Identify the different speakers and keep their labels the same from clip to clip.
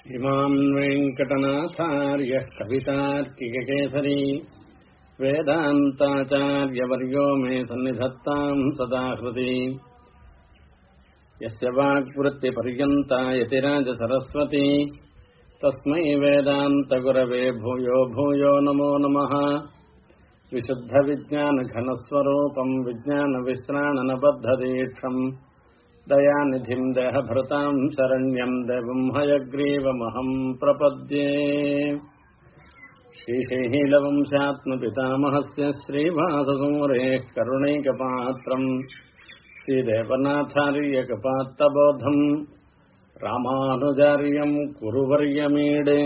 Speaker 1: इमाम् वेङ्कटनाथार्यः कवितार्किककेसरी वेदान्ताचार्यवर्यो मे सन्निधत्ताम् सदा हृदि यस्य वाक्वृत्तिपर्यन्ता यतिराजसरस्वती तस्मै वेदान्तगुरवे भूयो भूयो नमो नमः विशुद्धविज्ञानघनस्वरूपम् विज्ञानविश्राणनबद्धदीक्षम् दयानिधिम् देहभृताम् शरण्यम् देवम् हयग्रीवमहम् प्रपद्ये श्रीशैहीलवंशात्मपितामहस्य श्रीभाससूरेः करुणैकपात्रम् श्रीदेवनाथार्यकपात्तबोधम् ராமானுஜாரியம் குருவர்யமீடே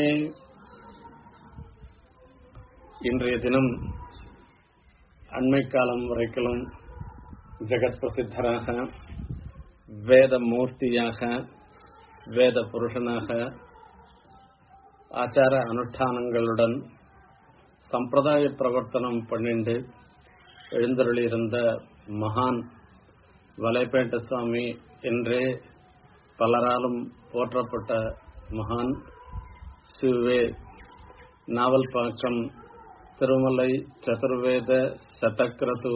Speaker 1: இன்றைய தினம் அண்மை காலம் வரைக்கிலும் ஜெகத் பிரசித்தராக வேத மூர்த்தியாக வேத புருஷனாக ஆச்சார அனுஷ்டானங்களுடன் சம்பிரதாய பிரவர்த்தனம் பண்ணிண்டு எழுந்தருளியிருந்த மகான் வலைப்பேட்ட சுவாமி என்றே பலராலும் போற்றப்பட்ட மகான் சிவே நாவல் பாக்கம் திருமலை சதுர்வேத சதக்ரது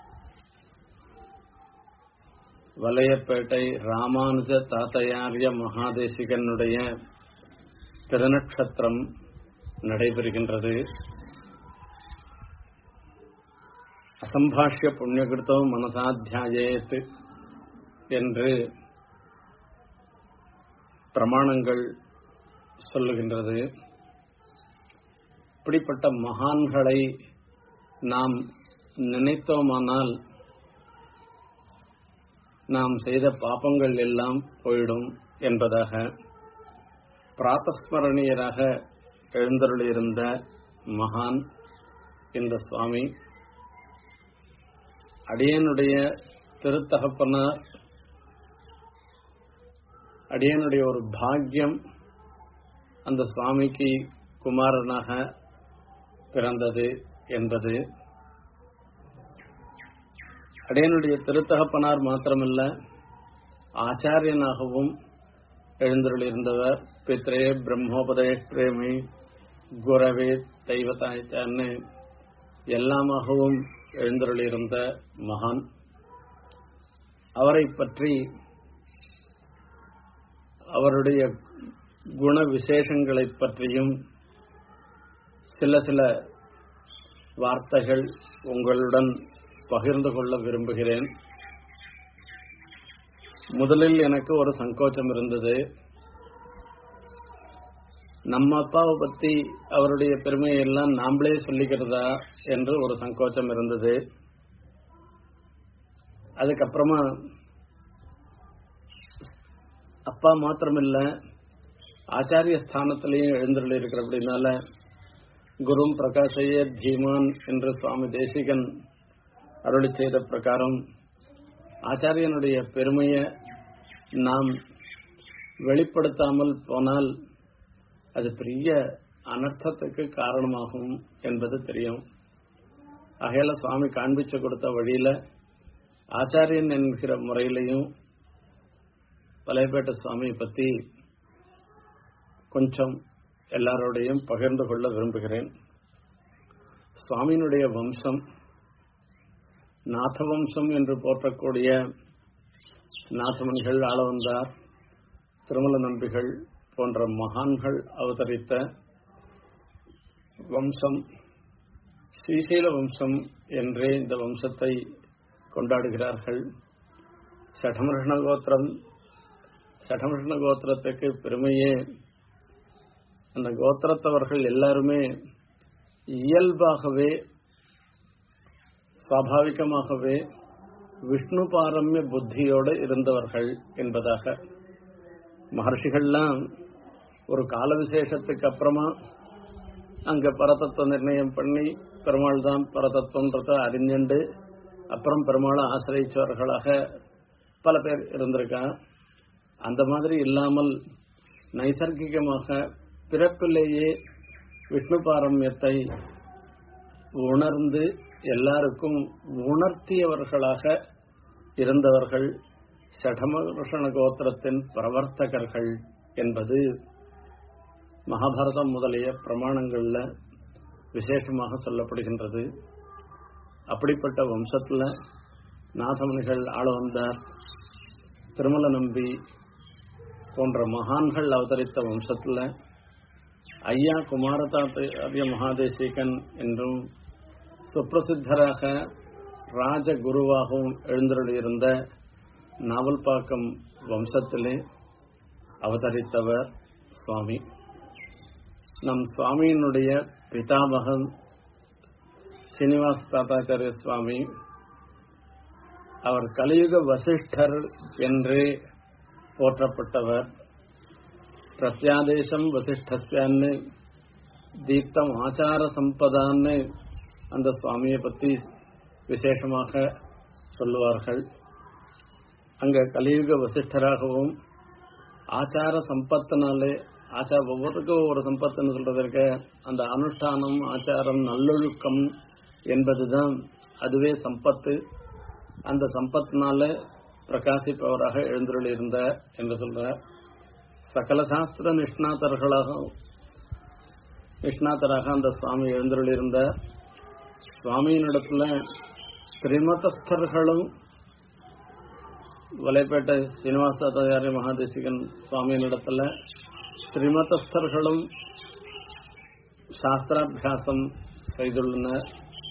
Speaker 1: வலையப்பேட்டை ராமானுஜ தாத்தையாரிய மகாதேசிகனுடைய திருநட்சத்திரம் நடைபெறுகின்றது அசம்பாஷ்ய புண்ணியகிருத்தோ மனசாத்தியாயேத் என்று பிரமாணங்கள் சொல்லுகின்றது இப்படிப்பட்ட மகான்களை நாம் நினைத்தோமானால் நாம் செய்த பாப்பங்கள் எல்லாம் போயிடும் என்பதாக பிராத்தஸ்மரணியராக எழுந்தருளியிருந்த மகான் இந்த சுவாமி அடியனுடைய திருத்தகப்பனார் அடியனுடைய ஒரு பாக்கியம் அந்த சுவாமிக்கு குமாரனாக பிறந்தது என்பது அடியனுடைய திருத்தகப்பனார் மாத்திரமல்ல ஆச்சாரியனாகவும் எழுந்தருளிருந்தவர் பித்ரே பிரம்மோபதய பிரேமி குரவே தெய்வத்தாய்ச்சான்னு எல்லாமாகவும் எழுந்தருளியிருந்த மகான் அவரை பற்றி அவருடைய குண விசேஷங்களை பற்றியும் சில சில வார்த்தைகள் உங்களுடன் பகிர்ந்து கொள்ள விரும்புகிறேன் முதலில் எனக்கு ஒரு சங்கோச்சம் இருந்தது நம்ம அப்பாவை பத்தி அவருடைய பெருமையை எல்லாம் நாமளே சொல்லிக்கிறதா என்று ஒரு சங்கோச்சம் இருந்தது அதுக்கப்புறமா அப்பா மாத்திரமில்ல ஆச்சாரிய ஸ்தானத்திலையும் எழுந்துள்ள இருக்கிற அப்படின்னால குரும் பிரகாஷைய தீமான் என்று சுவாமி தேசிகன் அருளி செய்த பிரகாரம் ஆச்சாரியனுடைய பெருமையை நாம் வெளிப்படுத்தாமல் போனால் அது பெரிய அனர்த்தத்துக்கு காரணமாகும் என்பது தெரியும் ஆகையால சுவாமி காண்பிச்சு கொடுத்த வழியில ஆச்சாரியன் என்கிற முறையிலையும் பழையப்பேட்டை சுவாமியை பத்தி கொஞ்சம் எல்லாரோடையும் பகிர்ந்து கொள்ள விரும்புகிறேன் சுவாமியினுடைய வம்சம் நாத வம்சம் என்று போற்றக்கூடிய நாதமணிகள் ஆளவந்தார் திருமல நம்பிகள் போன்ற மகான்கள் அவதரித்த வம்சம் ஸ்ரீசைல வம்சம் என்றே இந்த வம்சத்தை கொண்டாடுகிறார்கள் சடமர்ஷண கோத்திரம் சடமிருஷ்ண கோத்திரத்துக்கு பெருமையே அந்த கோத்திரத்தவர்கள் எல்லாருமே இயல்பாகவே சுவாபாவிகமாகவே விஷ்ணு பாரம்ய புத்தியோடு இருந்தவர்கள் என்பதாக மகர்ஷிகள்லாம் ஒரு கால விசேஷத்துக்கு அப்புறமா அங்க பரதத்துவ நிர்ணயம் பண்ணி பெருமாள் தான் பரதத்துவன்றத அறிஞண்டு அப்புறம் பெருமாளை ஆசிரியச்சவர்களாக பல பேர் இருந்திருக்கா அந்த மாதிரி இல்லாமல் நைசர்கிகமாக பிறப்பிலேயே விஷ்ணு பாரம்யத்தை உணர்ந்து எல்லாருக்கும் உணர்த்தியவர்களாக இருந்தவர்கள் சடமருஷண கோத்திரத்தின் பிரவர்த்தகர்கள் என்பது மகாபாரதம் முதலிய பிரமாணங்கள்ல விசேஷமாக சொல்லப்படுகின்றது அப்படிப்பட்ட வம்சத்துல நாதமணிகள் ஆள வந்தார் திருமல நம்பி போன்ற மகான்கள் அவதரித்த வம்சத்துல ஐயா குமாரதாத்திய மகாதேசிகன் என்றும் சுப்பிரசித்தராக ராஜகுருவாகவும் எழுந்தருளியிருந்த நாவல்பாக்கம் வம்சத்திலே அவதரித்தவர் சுவாமி நம் சுவாமியினுடைய பிதாமகன் ஸ்ரீனிவாஸ் தாத்தாச்சாரிய சுவாமி அவர் கலியுக வசிஷ்டர் என்று போற்றப்பட்டவர் பிரத்யாதேசம் வசிஷ்டஸ்யான்னு தீப்தம் ஆச்சார சம்பதான்னு அந்த சுவாமியை பத்தி விசேஷமாக சொல்லுவார்கள் அங்க கலியுக வசிஷ்டராகவும் ஆச்சார சம்பத்தினாலே ஆச்சார ஒவ்வொருக்கும் ஒவ்வொரு சம்பத்துன்னு சொல்றதற்கு அந்த அனுஷ்டானம் ஆச்சாரம் நல்லொழுக்கம் என்பதுதான் அதுவே சம்பத்து அந்த சம்பத்தினால பிரகாசிப்பவராக எழுந்தருள் இருந்த என்று சொல்ற சகல சாஸ்திர நிஷ்ணாத்தர்களாக நிஷ்ணாத்தராக அந்த சுவாமி எழுந்தருள் இருந்த சுவாமியினிடத்துல திரிமதஸ்தர்களும் வலைப்பேட்டை சீனிவாசாச்சாரிய மகாதேசிகன் சுவாமியினிடத்துல திரிமதஸ்தர்களும் சாஸ்திராபியாசம் செய்துள்ளனர்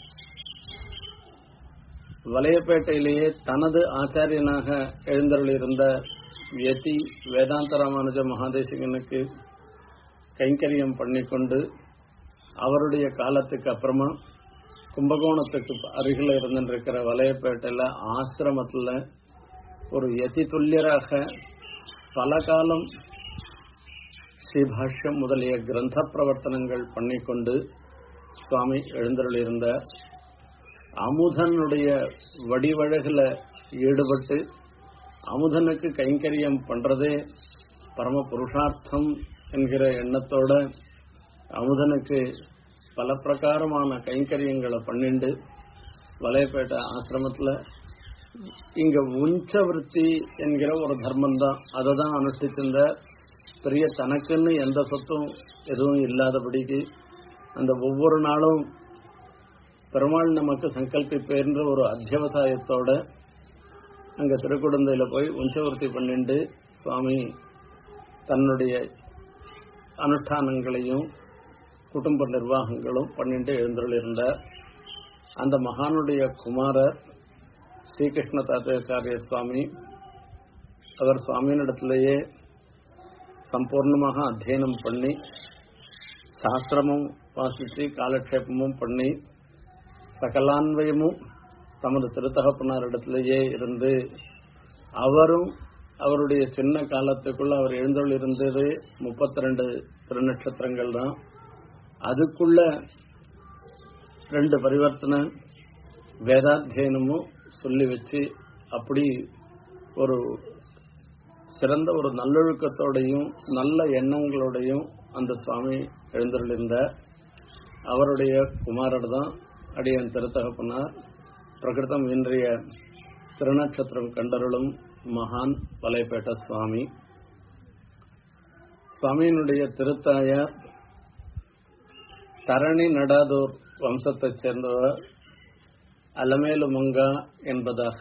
Speaker 1: வலையப்பேட்டையிலேயே தனது ஆச்சாரியனாக எழுந்தருளிருந்த யதி வேதாந்த ராமானுஜ மகாதேசிகனுக்கு கைங்கரியம் பண்ணிக்கொண்டு அவருடைய காலத்துக்கு அப்புறமா கும்பகோணத்துக்கு அருகில் இருந்திருக்கிற வலையப்பேட்டையில ஆசிரமத்தில் ஒரு யதி துல்லியராக பல காலம் ஸ்ரீபாஷ்யம் முதலிய கிரந்த பிரவர்த்தனங்கள் பண்ணிக்கொண்டு சுவாமி எழுந்தருளிருந்த அமுதனுடைய வடிவழகுல ஈடுபட்டு அமுதனுக்கு கைங்கரியம் பண்றதே பரம புருஷார்த்தம் என்கிற எண்ணத்தோட அமுதனுக்கு பல பிரகாரமான கைங்கரியங்களை பண்ணிண்டு வலையப்பேட்டை ஆசிரமத்துல இங்க உஞ்சவருத்தி என்கிற ஒரு தர்மம் தான் அதை தான் அனுஷ்டிச்சிருந்த பெரிய தனக்குன்னு எந்த சொத்தும் எதுவும் இல்லாதபடிக்கு அந்த ஒவ்வொரு நாளும் பெருமாள் நமக்கு சங்கல்பிப்பேன்ற ஒரு அத்தியவசாயத்தோட அங்க திருக்குடந்தையில போய் உஞ்சவர்த்தி பண்ணிண்டு சுவாமி தன்னுடைய அனுஷ்டானங்களையும் குடும்ப நிர்வாகங்களும் பண்ணிட்டு எழுந்தருளிருந்தார் அந்த மகானுடைய குமாரர் ஸ்ரீகிருஷ்ண தாத்தாச்சாரிய சுவாமி அவர் சுவாமியினிடத்திலேயே சம்பூர்ணமாக அத்தியனம் பண்ணி சாஸ்திரமும் வாசித்து காலக்ஷேபமும் பண்ணி சகலான்வயமும் தமது திருத்தகப்பனாரிடத்திலேயே இருந்து அவரும் அவருடைய சின்ன காலத்துக்குள்ள அவர் எழுந்தொள் இருந்தது முப்பத்தி ரெண்டு திருநட்சத்திரங்கள் தான் அதுக்குள்ள ரெண்டு பரிவர்த்தனை வேதாத்தியனமும் சொல்லி வச்சு அப்படி ஒரு சிறந்த ஒரு நல்லொழுக்கத்தோடையும் நல்ல எண்ணங்களோடையும் அந்த சுவாமி எழுந்தருளிருந்தார் அவருடைய குமாரர் தான் அடியன் திருத்தகப்பனார் பிரகிருதம் இன்றைய திருநட்சத்திரம் கண்டருளும் மகான் வலைப்பேட்ட சுவாமி சுவாமியினுடைய திருத்தாயார் தரணி நடாதூர் வம்சத்தைச் சேர்ந்தவர் அலமேலுமங்கா என்பதாக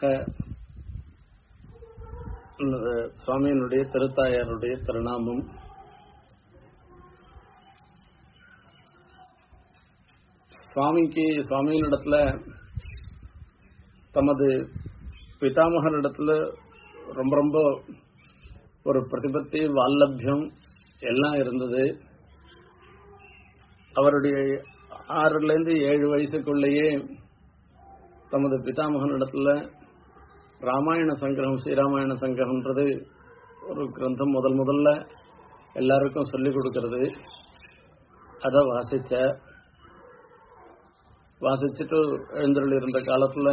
Speaker 1: சுவாமியினுடைய திருத்தாயாருடைய திருநாமம் சுவாமிக்கு சுவாமியினிடத்துல தமது பிதாமகனிடத்துல ரொம்ப ரொம்ப ஒரு பிரதிபத்தி வால்லபியம் எல்லாம் இருந்தது அவருடைய ஆறுல இருந்து ஏழு வயசுக்குள்ளேயே தமது பிதாமகனிடத்துல ராமாயண சங்கிரகம் ஸ்ரீராமாயண சங்கிரகம்ன்றது ஒரு கிரந்தம் முதல் முதல்ல எல்லாருக்கும் சொல்லிக் கொடுக்கறது அதை வாசிச்ச வாசிச்சுட்டு எழுந்தருள் இருந்த காலத்துல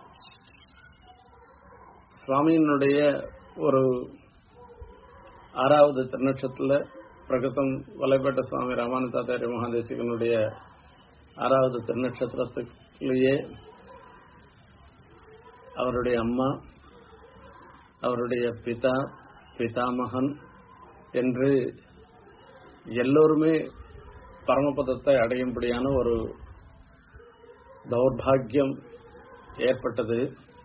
Speaker 1: சுவாமியினுடைய ஒரு ஆறாவது திருநட்சத்திர பிரகதம் வலைப்பேட்ட சுவாமி ராமானுதாச்சாரிய மகாதேசிகனுடைய ஆறாவது திருநட்சத்திரத்திலேயே அவருடைய அம்மா அவருடைய பிதா பிதாமகன் என்று எல்லோருமே பரமபதத்தை அடையும்படியான ஒரு தௌர்பாகியம் ஏற்பட்டது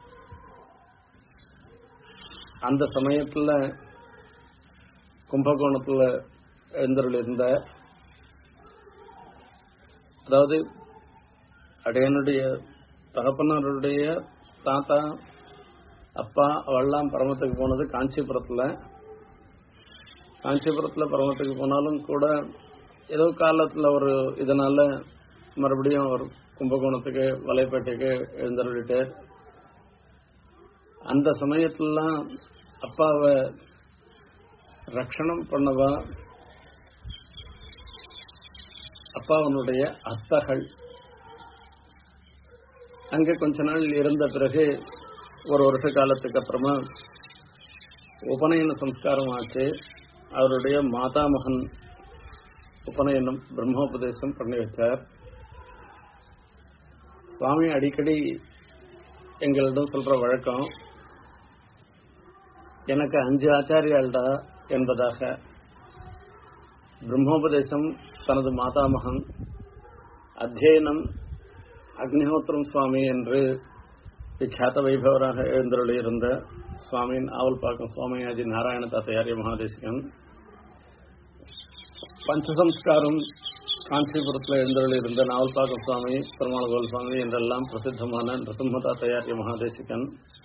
Speaker 1: அந்த சமயத்துல கும்பகோணத்துல எழுந்தருள் இருந்த அதாவது அடையனுடைய தகப்பனாருடைய தாத்தா அப்பா அவெல்லாம் பரமத்துக்கு போனது காஞ்சிபுரத்துல காஞ்சிபுரத்துல பரமத்துக்கு போனாலும் கூட ஏதோ காலத்துல ஒரு இதனால மறுபடியும் அவர் கும்பகோணத்துக்கு வலைப்பேட்டைக்கு எழுந்தருளிட்டு அந்த சமயத்துலலாம் அப்பாவை ரட்சணம் பண்ணவா அப்பாவனுடைய அத்தகள் அங்க கொஞ்ச நாள் இருந்த பிறகு ஒரு வருஷ காலத்துக்கு அப்புறமா உபநயன சம்ஸ்காரம் ஆச்சு அவருடைய மாதாமகன் உபநயனம் பிரம்மோபதேசம் பண்ணி வச்சார் சுவாமி அடிக்கடி எங்களிடம் சொல்ற வழக்கம் எனக்கு அஞ்சு ஆச்சாரியாள்டா என்பதாக பிரம்மோபதேசம் தனது மாதாமகன் அத்தியனம் அக்னிஹோத்திரம் சுவாமி என்று விख्यात வைபவராக எழுந்தருளியிருந்த சுவாமியின் ஆவல்பாக்கம் சுவாமியாஜி நாராயண தாத்தையாரிய மகாதேசிகன் பஞ்சசம்ஸ்காரம் காஞ்சிபுரத்தில் எழுந்தருளியிருந்த நாவல்பாக்கம் சுவாமி பெருமாள் சுவாமி என்றெல்லாம் பிரசித்தமான நிருசிம்ம தாத்தையாரிய மகாதேசிகன்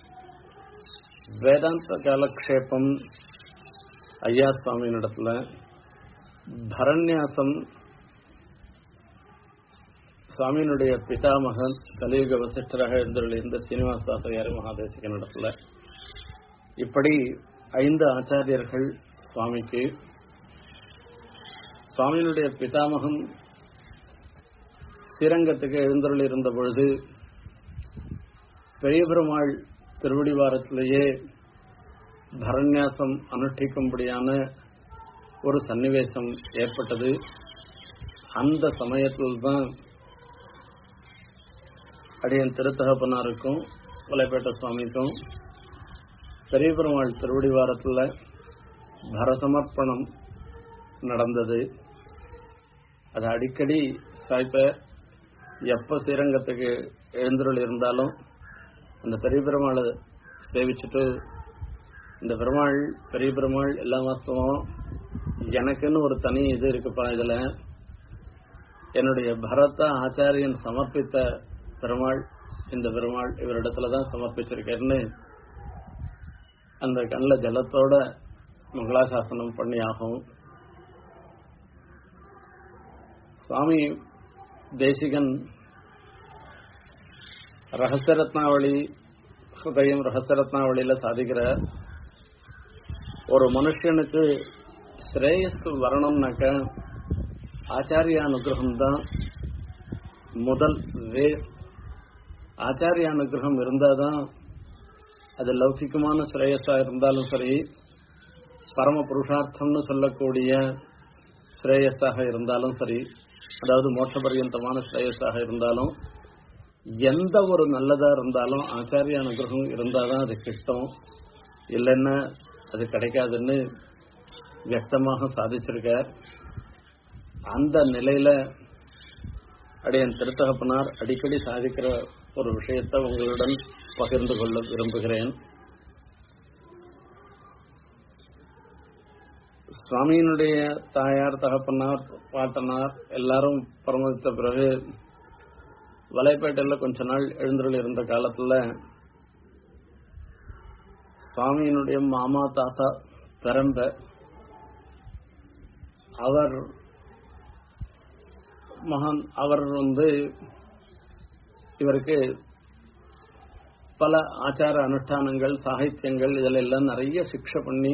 Speaker 1: வேதாந்த காலக்ஷேபம் ஐயா சுவாமியினிடத்துல பரண்யாசம் சுவாமியினுடைய பிதாமகன் கலியுக வசிஷ்டராக இருந்த சீனிவாச தாசையார் மகாதேசிகன் இடத்துல இப்படி ஐந்து ஆச்சாரியர்கள் சுவாமிக்கு சுவாமியினுடைய பிதாமகன் ஸ்ரீரங்கத்துக்கு எழுந்தருள் இருந்த பொழுது பெரிய பெருமாள் திருவடிவாரத்திலேயே பரண்யாசம் அனுஷ்டிக்கும்படியான ஒரு சன்னிவேசம் ஏற்பட்டது அந்த சமயத்தில்தான் அடியன் திருத்தகப்பனாருக்கும் கொலைப்பேட்டை சுவாமிக்கும் பெரிய பெருமாள் திருவடிவாரத்தில் பரசமர்ப்பணம் நடந்தது அது அடிக்கடி சாய்ப்ப எப்ப ஸ்ரீரங்கத்துக்கு எழுந்தருள் இருந்தாலும் அந்த பெரிய பெருமாளை சேவிச்சுட்டு இந்த பெருமாள் பெரிய பெருமாள் எல்லா வாஸ்தவம் எனக்குன்னு ஒரு தனி இது இருக்குப்பா இதுல என்னுடைய பரத ஆச்சாரியன் சமர்ப்பித்த பெருமாள் இந்த பெருமாள் இவரிடத்துல தான் சமர்ப்பிச்சிருக்கேன்னு அந்த கண்ணில் ஜலத்தோட மங்களாசாசனம் பண்ணி ஆகும் சுவாமி தேசிகன் ரகசியரத்னாவளி ஹிருதயம் ரகசியரத்னாவளியில சாதிக்கிற ஒரு மனுஷனுக்கு ஸ்ரேயஸ் வரணும்னாக்க ஆச்சாரிய அனுகிரகம் தான் முதல் வே ஆச்சாரிய அனுகிரகம் இருந்தாதான் அது லௌகிகமான ஸ்ரேயஸா இருந்தாலும் சரி பரம புருஷார்த்தம்னு சொல்லக்கூடிய ஸ்ரேயஸாக இருந்தாலும் சரி அதாவது மோட்ச பரியந்தமான ஸ்ரேயஸாக இருந்தாலும் எந்த ஒரு நல்லதா இருந்தாலும் ஆச்சாரிய அனுகிரகம் இருந்தாதான் அது கிட்டும் இல்லைன்னா அது கிடைக்காதுன்னு வியக்தமாக சாதிச்சிருக்கார் அந்த நிலையில அடியன் திருத்தகப்பனார் அடிக்கடி சாதிக்கிற ஒரு விஷயத்தை உங்களுடன் பகிர்ந்து கொள்ள விரும்புகிறேன் சுவாமியினுடைய தாயார் தகப்பனார் பாட்டனார் எல்லாரும் பரமதித்த பிறகு வலைப்பேட்டையில் கொஞ்ச நாள் எழுந்தருள் இருந்த காலத்துல சுவாமியினுடைய மாமா தாத்தா பெரம்ப அவர் மகான் அவர் வந்து இவருக்கு பல ஆச்சார அனுஷ்டானங்கள் சாகித்யங்கள் இதில் எல்லாம் நிறைய சிக்ஷை பண்ணி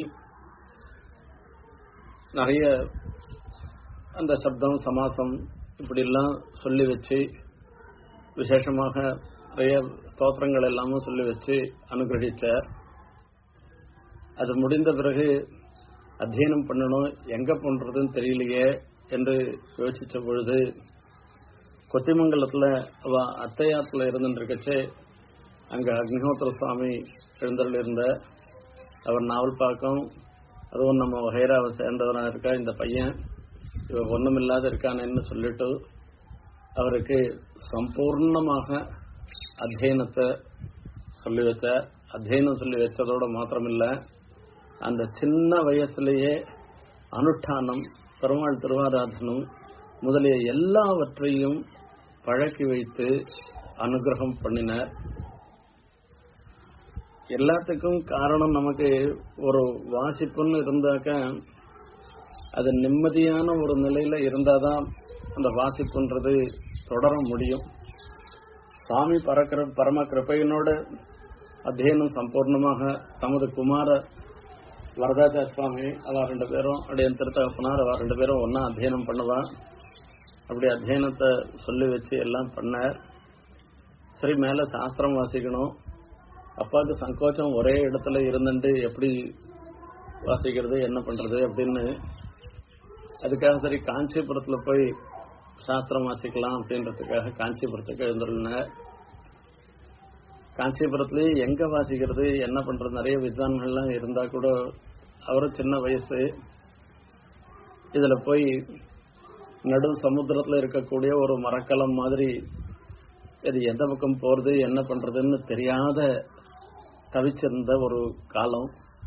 Speaker 1: நிறைய அந்த சப்தம் சமாசம் இப்படிலாம் சொல்லி வச்சு விசேஷமாக நிறைய ஸ்தோத்திரங்கள் எல்லாமும் சொல்லி வச்சு அனுகிரகிச்சார் அது முடிந்த பிறகு அத்தியனம் பண்ணணும் எங்க பண்றதுன்னு தெரியலையே என்று யோசிச்ச பொழுது கொத்திமங்கலத்துல அவ அத்தையாத்துல இருந்துருக்கச்சு அங்க அக்னிஹோத்திர சுவாமி எழுந்தருள் இருந்த அவர் நாவல் பாக்கம் அதுவும் நம்ம வகைராவை சேர்ந்தவனா இருக்கா இந்த பையன் இவ ஒண்ணுமில்லாத இருக்கானேன்னு சொல்லிட்டு அவருக்கு சம்பூர்ணமாக அத்தியனத்தை சொல்லி வச்ச அத்தியனம் சொல்லி வச்சதோட மாத்திரமில்ல அந்த சின்ன வயசுலேயே அனுஷ்டானம் பெருமாள் திருவாராதனம் முதலிய எல்லாவற்றையும் பழக்கி வைத்து அனுகிரகம் பண்ணினார் எல்லாத்துக்கும் காரணம் நமக்கு ஒரு வாசிப்புன்னு இருந்தாக்க அது நிம்மதியான ஒரு நிலையில இருந்தாதான் அந்த வாசிப்புன்றது தொடர முடியும் சுவாமி பரக்கிற பரம கிருப்பையினோட அத்தியனம் சம்பூர்ணமாக தமது குமார வரதாச்சார சுவாமி அவ ரெண்டு பேரும் அப்படியே திருத்தகப்பனார் அவ ரெண்டு பேரும் ஒன்னா அத்தியனம் பண்ணுவா அப்படி அத்தியனத்தை சொல்லி வச்சு எல்லாம் பண்ணார் சரி மேல சாஸ்திரம் வாசிக்கணும் அப்பாவுக்கு சங்கோச்சம் ஒரே இடத்துல இருந்துட்டு எப்படி வாசிக்கிறது என்ன பண்றது அப்படின்னு அதுக்காக சரி காஞ்சிபுரத்துல போய் சாஸ்திரம் வாசிக்கலாம் அப்படின்றதுக்காக காஞ்சிபுரத்துக்கு எழுந்துள்ளனர் காஞ்சிபுரத்துலயே எங்க வாசிக்கிறது என்ன பண்றது நிறைய வித்வான்கள்லாம் இருந்தா கூட அவரும் சின்ன வயசு இதுல போய் நடு சமுத்திரத்துல இருக்கக்கூடிய ஒரு மரக்கலம் மாதிரி இது எந்த பக்கம் போறது என்ன பண்றதுன்னு தெரியாத தவிச்சிருந்த ஒரு காலம்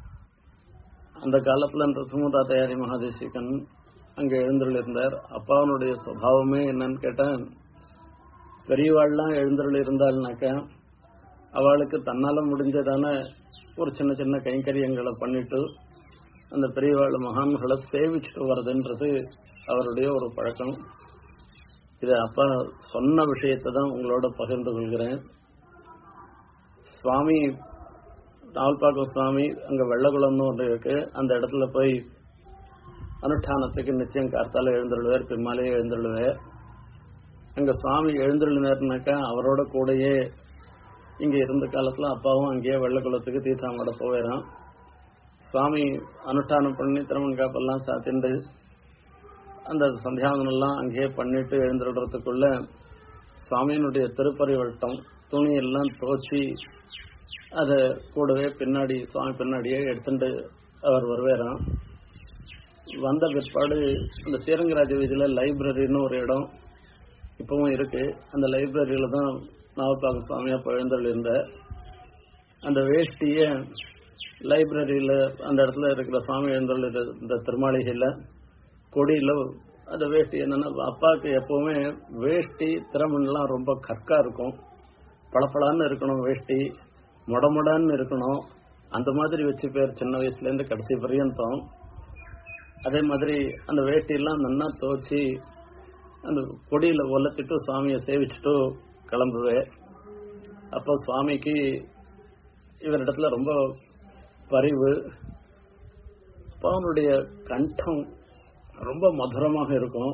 Speaker 1: அந்த காலத்துல நரசிம்மதா தயாரி மகாதேசிகன் அங்க எழுந்தருள் இருந்தார் அப்பாவனுடைய சுபாவமே என்னன்னு கேட்டேன் பெரியவாள்லாம் எழுந்தருள் இருந்தாள்னாக்க அவளுக்கு தன்னால முடிஞ்சதான ஒரு சின்ன சின்ன கைங்கரியங்களை பண்ணிட்டு அந்த பெரியவாள் மகான்களை சேவிச்சுட்டு வர்றதுன்றது அவருடைய ஒரு பழக்கம் இது அப்பா சொன்ன விஷயத்தை தான் உங்களோட பகிர்ந்து கொள்கிறேன் சுவாமி நாவல்பாக்கம் சுவாமி அங்க வெள்ளகுளம்னு ஒன்று இருக்கு அந்த இடத்துல போய் அனுஷ்டானத்துக்கு நிச்சயம் கார்த்தால எழுந்துள்ளுவார் பின்னாலே எழுந்துள்ளுவார் அங்க சுவாமி எழுந்துள்ளினார்னாக்கா அவரோட கூடயே இங்க இருந்த காலத்துல அப்பாவும் அங்கேயே வெள்ளக்குளத்துக்கு தீர்த்தாமட போவேறான் சுவாமி அனுஷ்டானம் பண்ணி திருமண் காப்பெல்லாம் சாத்திண்டு அந்த சந்தியாவனம் எல்லாம் அங்கேயே பண்ணிட்டு எழுந்துடுறதுக்குள்ள சுவாமியினுடைய திருப்பறி வட்டம் துணி எல்லாம் துவச்சி அதை கூடவே பின்னாடி சுவாமி பின்னாடியே எடுத்துட்டு அவர் வருவாராம் வந்த பிற்பாடு அந்த ஸ்ரீரங்கராஜ வீதியில லைப்ரரின்னு ஒரு இடம் இப்பவும் இருக்கு அந்த லைப்ரரியில தான் நாவப்பாக்க சுவாமியா பழந்தல் இருந்த அந்த வேஷ்டிய லைப்ரரியில அந்த இடத்துல இருக்கிற சுவாமி எழுந்தல் இந்த திருமாளிகையில கொடியில அந்த வேஷ்டி என்னன்னா அப்பாவுக்கு எப்பவுமே வேஷ்டி திறமன்லாம் ரொம்ப கற்கா இருக்கும் பளபளன்னு இருக்கணும் வேஷ்டி முடமுடான்னு இருக்கணும் அந்த மாதிரி வச்சு பேர் சின்ன வயசுல இருந்து கடைசி பர்யந்தம் அதே மாதிரி அந்த வேட்டியெல்லாம் நன்னா துவச்சி அந்த கொடியில ஒலத்திட்டு சுவாமியை சேவிச்சுட்டு கிளம்புவேன் அப்போ சுவாமிக்கு இவரிடத்துல ரொம்ப பரிவு அப்போ அவனுடைய கண்டம் ரொம்ப மதுரமாக இருக்கும்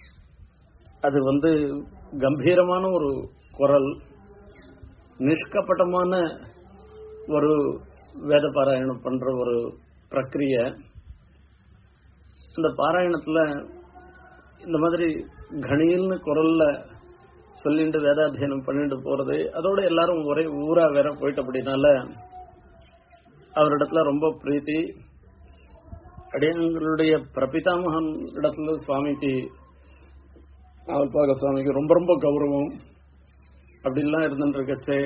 Speaker 1: அது வந்து கம்பீரமான ஒரு குரல் நிஷ்கப்பட்டமான ஒரு வேத பாராயணம் பண்ற ஒரு பிரக்கிரிய இந்த பாராயணத்துல இந்த மாதிரி கணில்னு குரல்ல சொல்லிட்டு வேதாத்தியனம் பண்ணிட்டு போறது அதோட எல்லாரும் ஒரே ஊரா வேற போயிட்டு அப்படின்னால அவரிடத்துல ரொம்ப பிரீத்தி அடியங்களுடைய பிரபிதாமகன் இடத்துல சுவாமிக்கு நாவல்பாக சுவாமிக்கு ரொம்ப ரொம்ப கௌரவம் அப்படிலாம் இருந்துட்டு இருக்கச்சே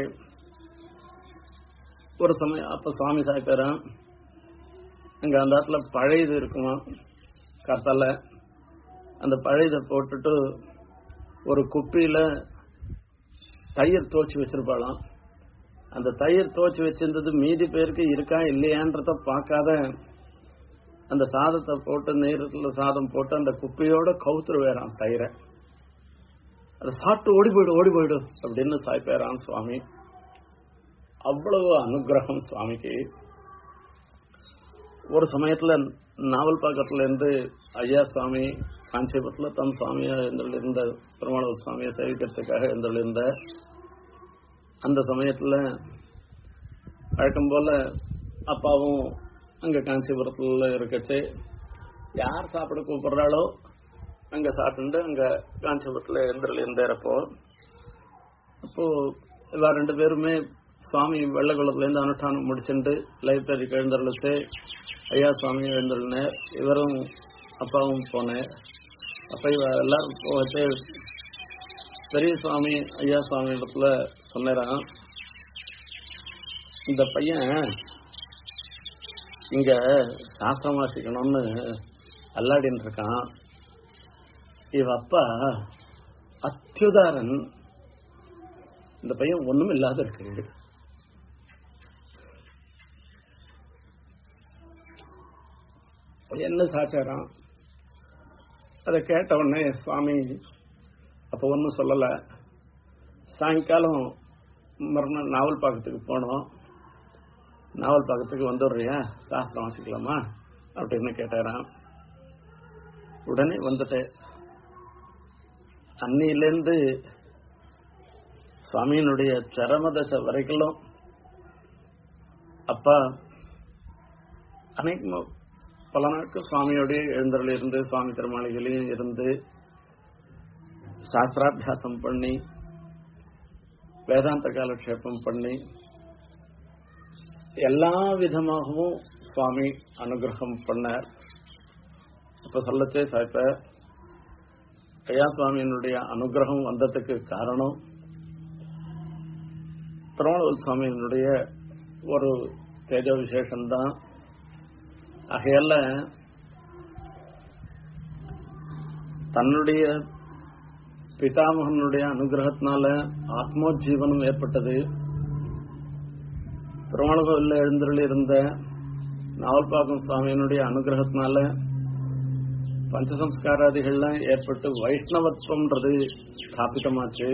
Speaker 1: ஒரு சமயம் அப்ப சுவாமி சாய்ப்பாரான் அங்க அந்த இடத்துல பழையது இருக்குமா கத்தால அந்த பழையதை போட்டுட்டு ஒரு குப்பியில தயிர் தோச்சு வச்சிருப்பாளாம் அந்த தயிர் தோச்சு வச்சிருந்தது மீதி பேருக்கு இருக்கா இல்லையான்றத பார்க்காத அந்த சாதத்தை போட்டு நீரத்துல சாதம் போட்டு அந்த குப்பியோட கவுத்துரு வேறான் தயிரை அதை சாப்பிட்டு ஓடி போயிடு ஓடி போயிடு அப்படின்னு சாய்ப்பேரான் சுவாமி அவ்வளவு அனுகிரகம் சுவாமிக்கு ஒரு சமயத்துல நாவல் பாக்கத்துல இருந்து ஐயா சுவாமி காஞ்சிபுரத்துல தம் சுவாமியா இருந்த பெருமாள் சுவாமியை சேவிக்கிறதுக்காக இருந்த அந்த சமயத்துல வழக்கம் போல அப்பாவும் அங்க காஞ்சிபுரத்துல இருக்கச்சு யார் சாப்பிட கூப்பிடுறாளோ அங்க சாப்பிட்டு அங்க காஞ்சிபுரத்துல எழுந்திரல் இருந்தேறப்போ அப்போ இவா ரெண்டு பேருமே சுவாமி வெள்ளக்குளத்துல இருந்து அனுஷ்டானம் முடிச்சுட்டு லைப்ரரிக்கு எழுந்தருளுச்சு ஐயா சுவாமி எழுந்தருளினார் இவரும் அப்பாவும் போனேன் அப்ப இவ எல்லாரும் போகட்டு பெரிய சுவாமி ஐயா சுவாமி இடத்துல சொன்னாராம் இந்த பையன் இங்க சாஸ்திரம் வாசிக்கணும்னு அல்லாடின்னு இருக்கான் இவ அப்பா அத்யுதாரன் இந்த பையன் ஒண்ணும் இல்லாத இருக்கு என்ன சாச்சாரம் அதை கேட்ட உடனே சுவாமி அப்ப ஒன்றும் சொல்லல சாயங்காலம் மறுநாள் நாவல் பாக்கத்துக்கு போனோம் நாவல் பாக்கத்துக்கு வந்துடுறியா சாஸ்திரம் வாசிக்கலாமா அப்படின்னு கேட்டாராம் உடனே வந்துட்டேன் அன்னியிலேருந்து சுவாமியினுடைய சரமதசை வரைக்கும் அப்பா அனைத்து பல நாட்கள் சுவாமியோடைய எழுந்தரில் இருந்து சுவாமி திருமாளிகளையும் இருந்து சாஸ்திராபியாசம் பண்ணி வேதாந்த காலக்ஷேபம் பண்ணி எல்லா விதமாகவும் சுவாமி அனுகிரகம் பண்ணார் இப்ப சொல்லச்சே சாய்ப்ப ஐயா சுவாமியினுடைய அனுகிரகம் வந்ததுக்கு காரணம் திருமணவல் சுவாமியினுடைய ஒரு தேஜ விசேஷம்தான் ஆகையால தன்னுடைய பிதாமகனுடைய அனுகிரகத்தினால ஆத்மோஜீவனம் ஏற்பட்டது திருமணகோவில் எழுந்தருள் இருந்த நாவல்பாக்கம் சுவாமியினுடைய அனுகிரகத்தினால பஞ்சசம்ஸ்காராதிகள்லாம் ஏற்பட்டு வைஷ்ணவத்துவம்ன்றது ஸ்தாபிதமாச்சு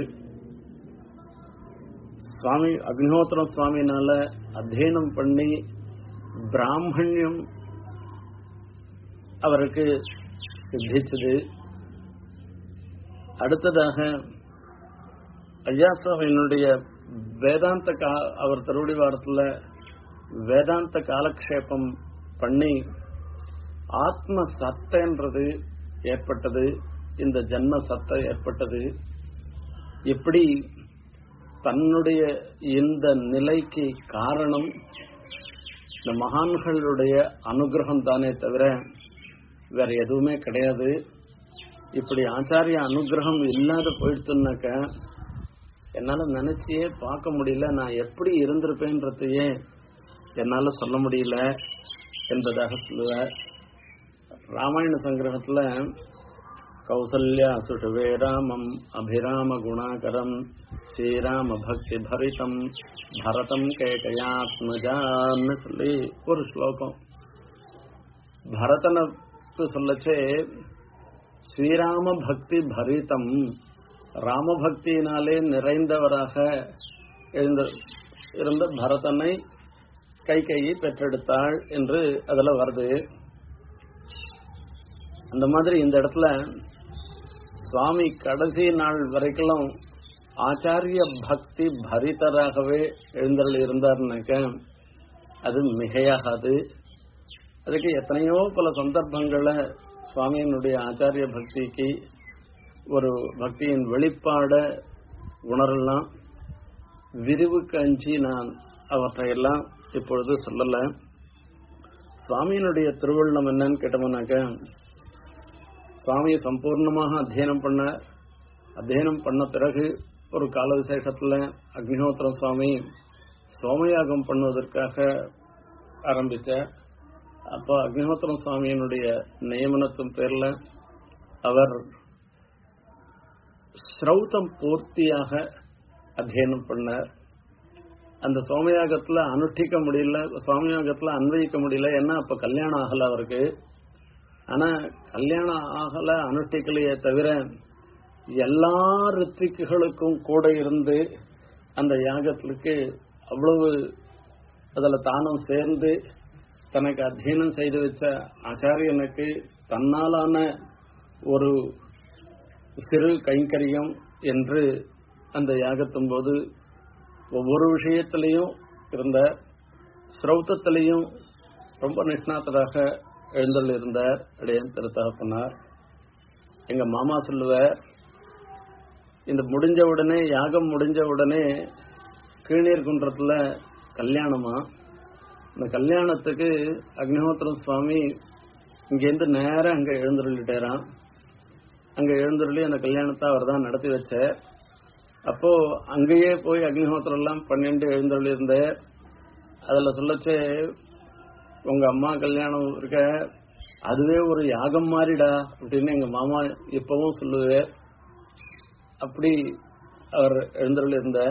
Speaker 1: சுவாமி அக்னிஹோத்திரம் சுவாமினால அத்தியனம் பண்ணி பிராமணியம் அவருக்கு சித்திச்சது அடுத்ததாக ஐயா சுவாமியினுடைய வேதாந்த கா அவர் திருவடி வாரத்தில் வேதாந்த காலக்ஷேபம் பண்ணி ஆத்ம சத்தைன்றது ஏற்பட்டது இந்த ஜன்ம சத்தை ஏற்பட்டது இப்படி தன்னுடைய இந்த நிலைக்கு காரணம் இந்த மகான்களுடைய அனுகிரகம் தானே தவிர வேற எதுவுமே கிடையாது இப்படி ஆச்சாரிய அனுகிரகம் இல்லாத போயிடுச்சுனாக்க என்னால நினைச்சியே பார்க்க முடியல நான் எப்படி இருந்திருப்பேன்றதையே என்னால சொல்ல முடியல என்பதாக சொல்லுவேன் ராமாயண சங்கிரகத்துல கௌசல்யா சுஷுவே ராமம் அபிராம குணாகரம் ஸ்ரீராம பக்தி பரிதம் பரதம் கேகயாத்மஜான்னு சொல்லி ஒரு ஸ்லோகம் பரதனுக்கு சொல்லச்சே ஸ்ரீராம பக்தி பரிதம் ராமபக்தியினாலே நிறைந்தவராக எழுந்த இருந்த பரதனை கை கையை பெற்றெடுத்தாள் என்று அதுல வருது அந்த மாதிரி இந்த இடத்துல சுவாமி கடைசி நாள் வரைக்கும் ஆச்சாரிய பக்தி பரிதராகவே எழுந்தருள் இருந்தார்னாக்க அது மிகையாகாது அதுக்கு எத்தனையோ பல சந்தர்ப்பங்களை சுவாமியினுடைய ஆச்சாரிய பக்திக்கு ஒரு பக்தியின் வெளிப்பாட உணரலாம் விரிவுக்கு அஞ்சி நான் அவற்றையெல்லாம் இப்பொழுது சொல்லல சுவாமியினுடைய திருவள்ளம் என்னன்னு கேட்டோம்னாக்க சுவாமியை சம்பூர்ணமாக அத்தியனம் பண்ண அத்தியனம் பண்ண பிறகு ஒரு கால விசேஷத்துல அக்னிஹோத்திரம் சுவாமி சோமயாகம் பண்ணுவதற்காக ஆரம்பிச்ச அப்போ அக்னிஹோத்திரம் சுவாமியினுடைய நியமனத்தின் பேர்ல அவர் ஸ்ரௌதம் பூர்த்தியாக அத்தியனம் பண்ணார் அந்த சோமயாகத்துல அனுஷ்டிக்க முடியல சோமயாகத்துல அன்வயிக்க முடியல ஏன்னா அப்ப கல்யாணம் ஆகல அவருக்கு ஆனா கல்யாணம் ஆகல அனுஷ்டிக்கலையே தவிர எல்லா ரித்திக்குகளுக்கும் கூட இருந்து அந்த யாகத்திற்கு அவ்வளவு அதுல தானும் சேர்ந்து தனக்கு அத்தியனம் செய்து வச்ச ஆச்சாரியனுக்கு தன்னாலான ஒரு சிறு கைங்கரியம் என்று அந்த யாகத்தின் போது ஒவ்வொரு விஷயத்திலையும் இருந்த ஸ்ரௌத்தத்திலையும் ரொம்ப நிஷ்ணாத்தராக எழுந்தல் இருந்தார் அடையன் திருத்தகப்பனார் எங்க மாமா சொல்லுவார் இந்த முடிஞ்ச உடனே யாகம் முடிஞ்ச உடனே கீழ்நீர் குன்றத்துல கல்யாணமா இந்த கல்யாணத்துக்கு அக்னிஹோத்திரம் சுவாமி இங்கேருந்து நேரம் அங்க எழுந்துருட்டாராம் அங்க எழுந்தருளி அந்த கல்யாணத்தை அவர் தான் நடத்தி வச்ச அப்போ அங்கேயே போய் அக்னிஹோத்திரம் எல்லாம் பன்னெண்டு எழுந்தருளி இருந்த அதுல சொல்லச்சே உங்க அம்மா கல்யாணம் இருக்க அதுவே ஒரு யாகம் மாறிடா அப்படின்னு எங்க மாமா இப்பவும் சொல்லுவே அப்படி அவர் எழுந்தருள் இருந்த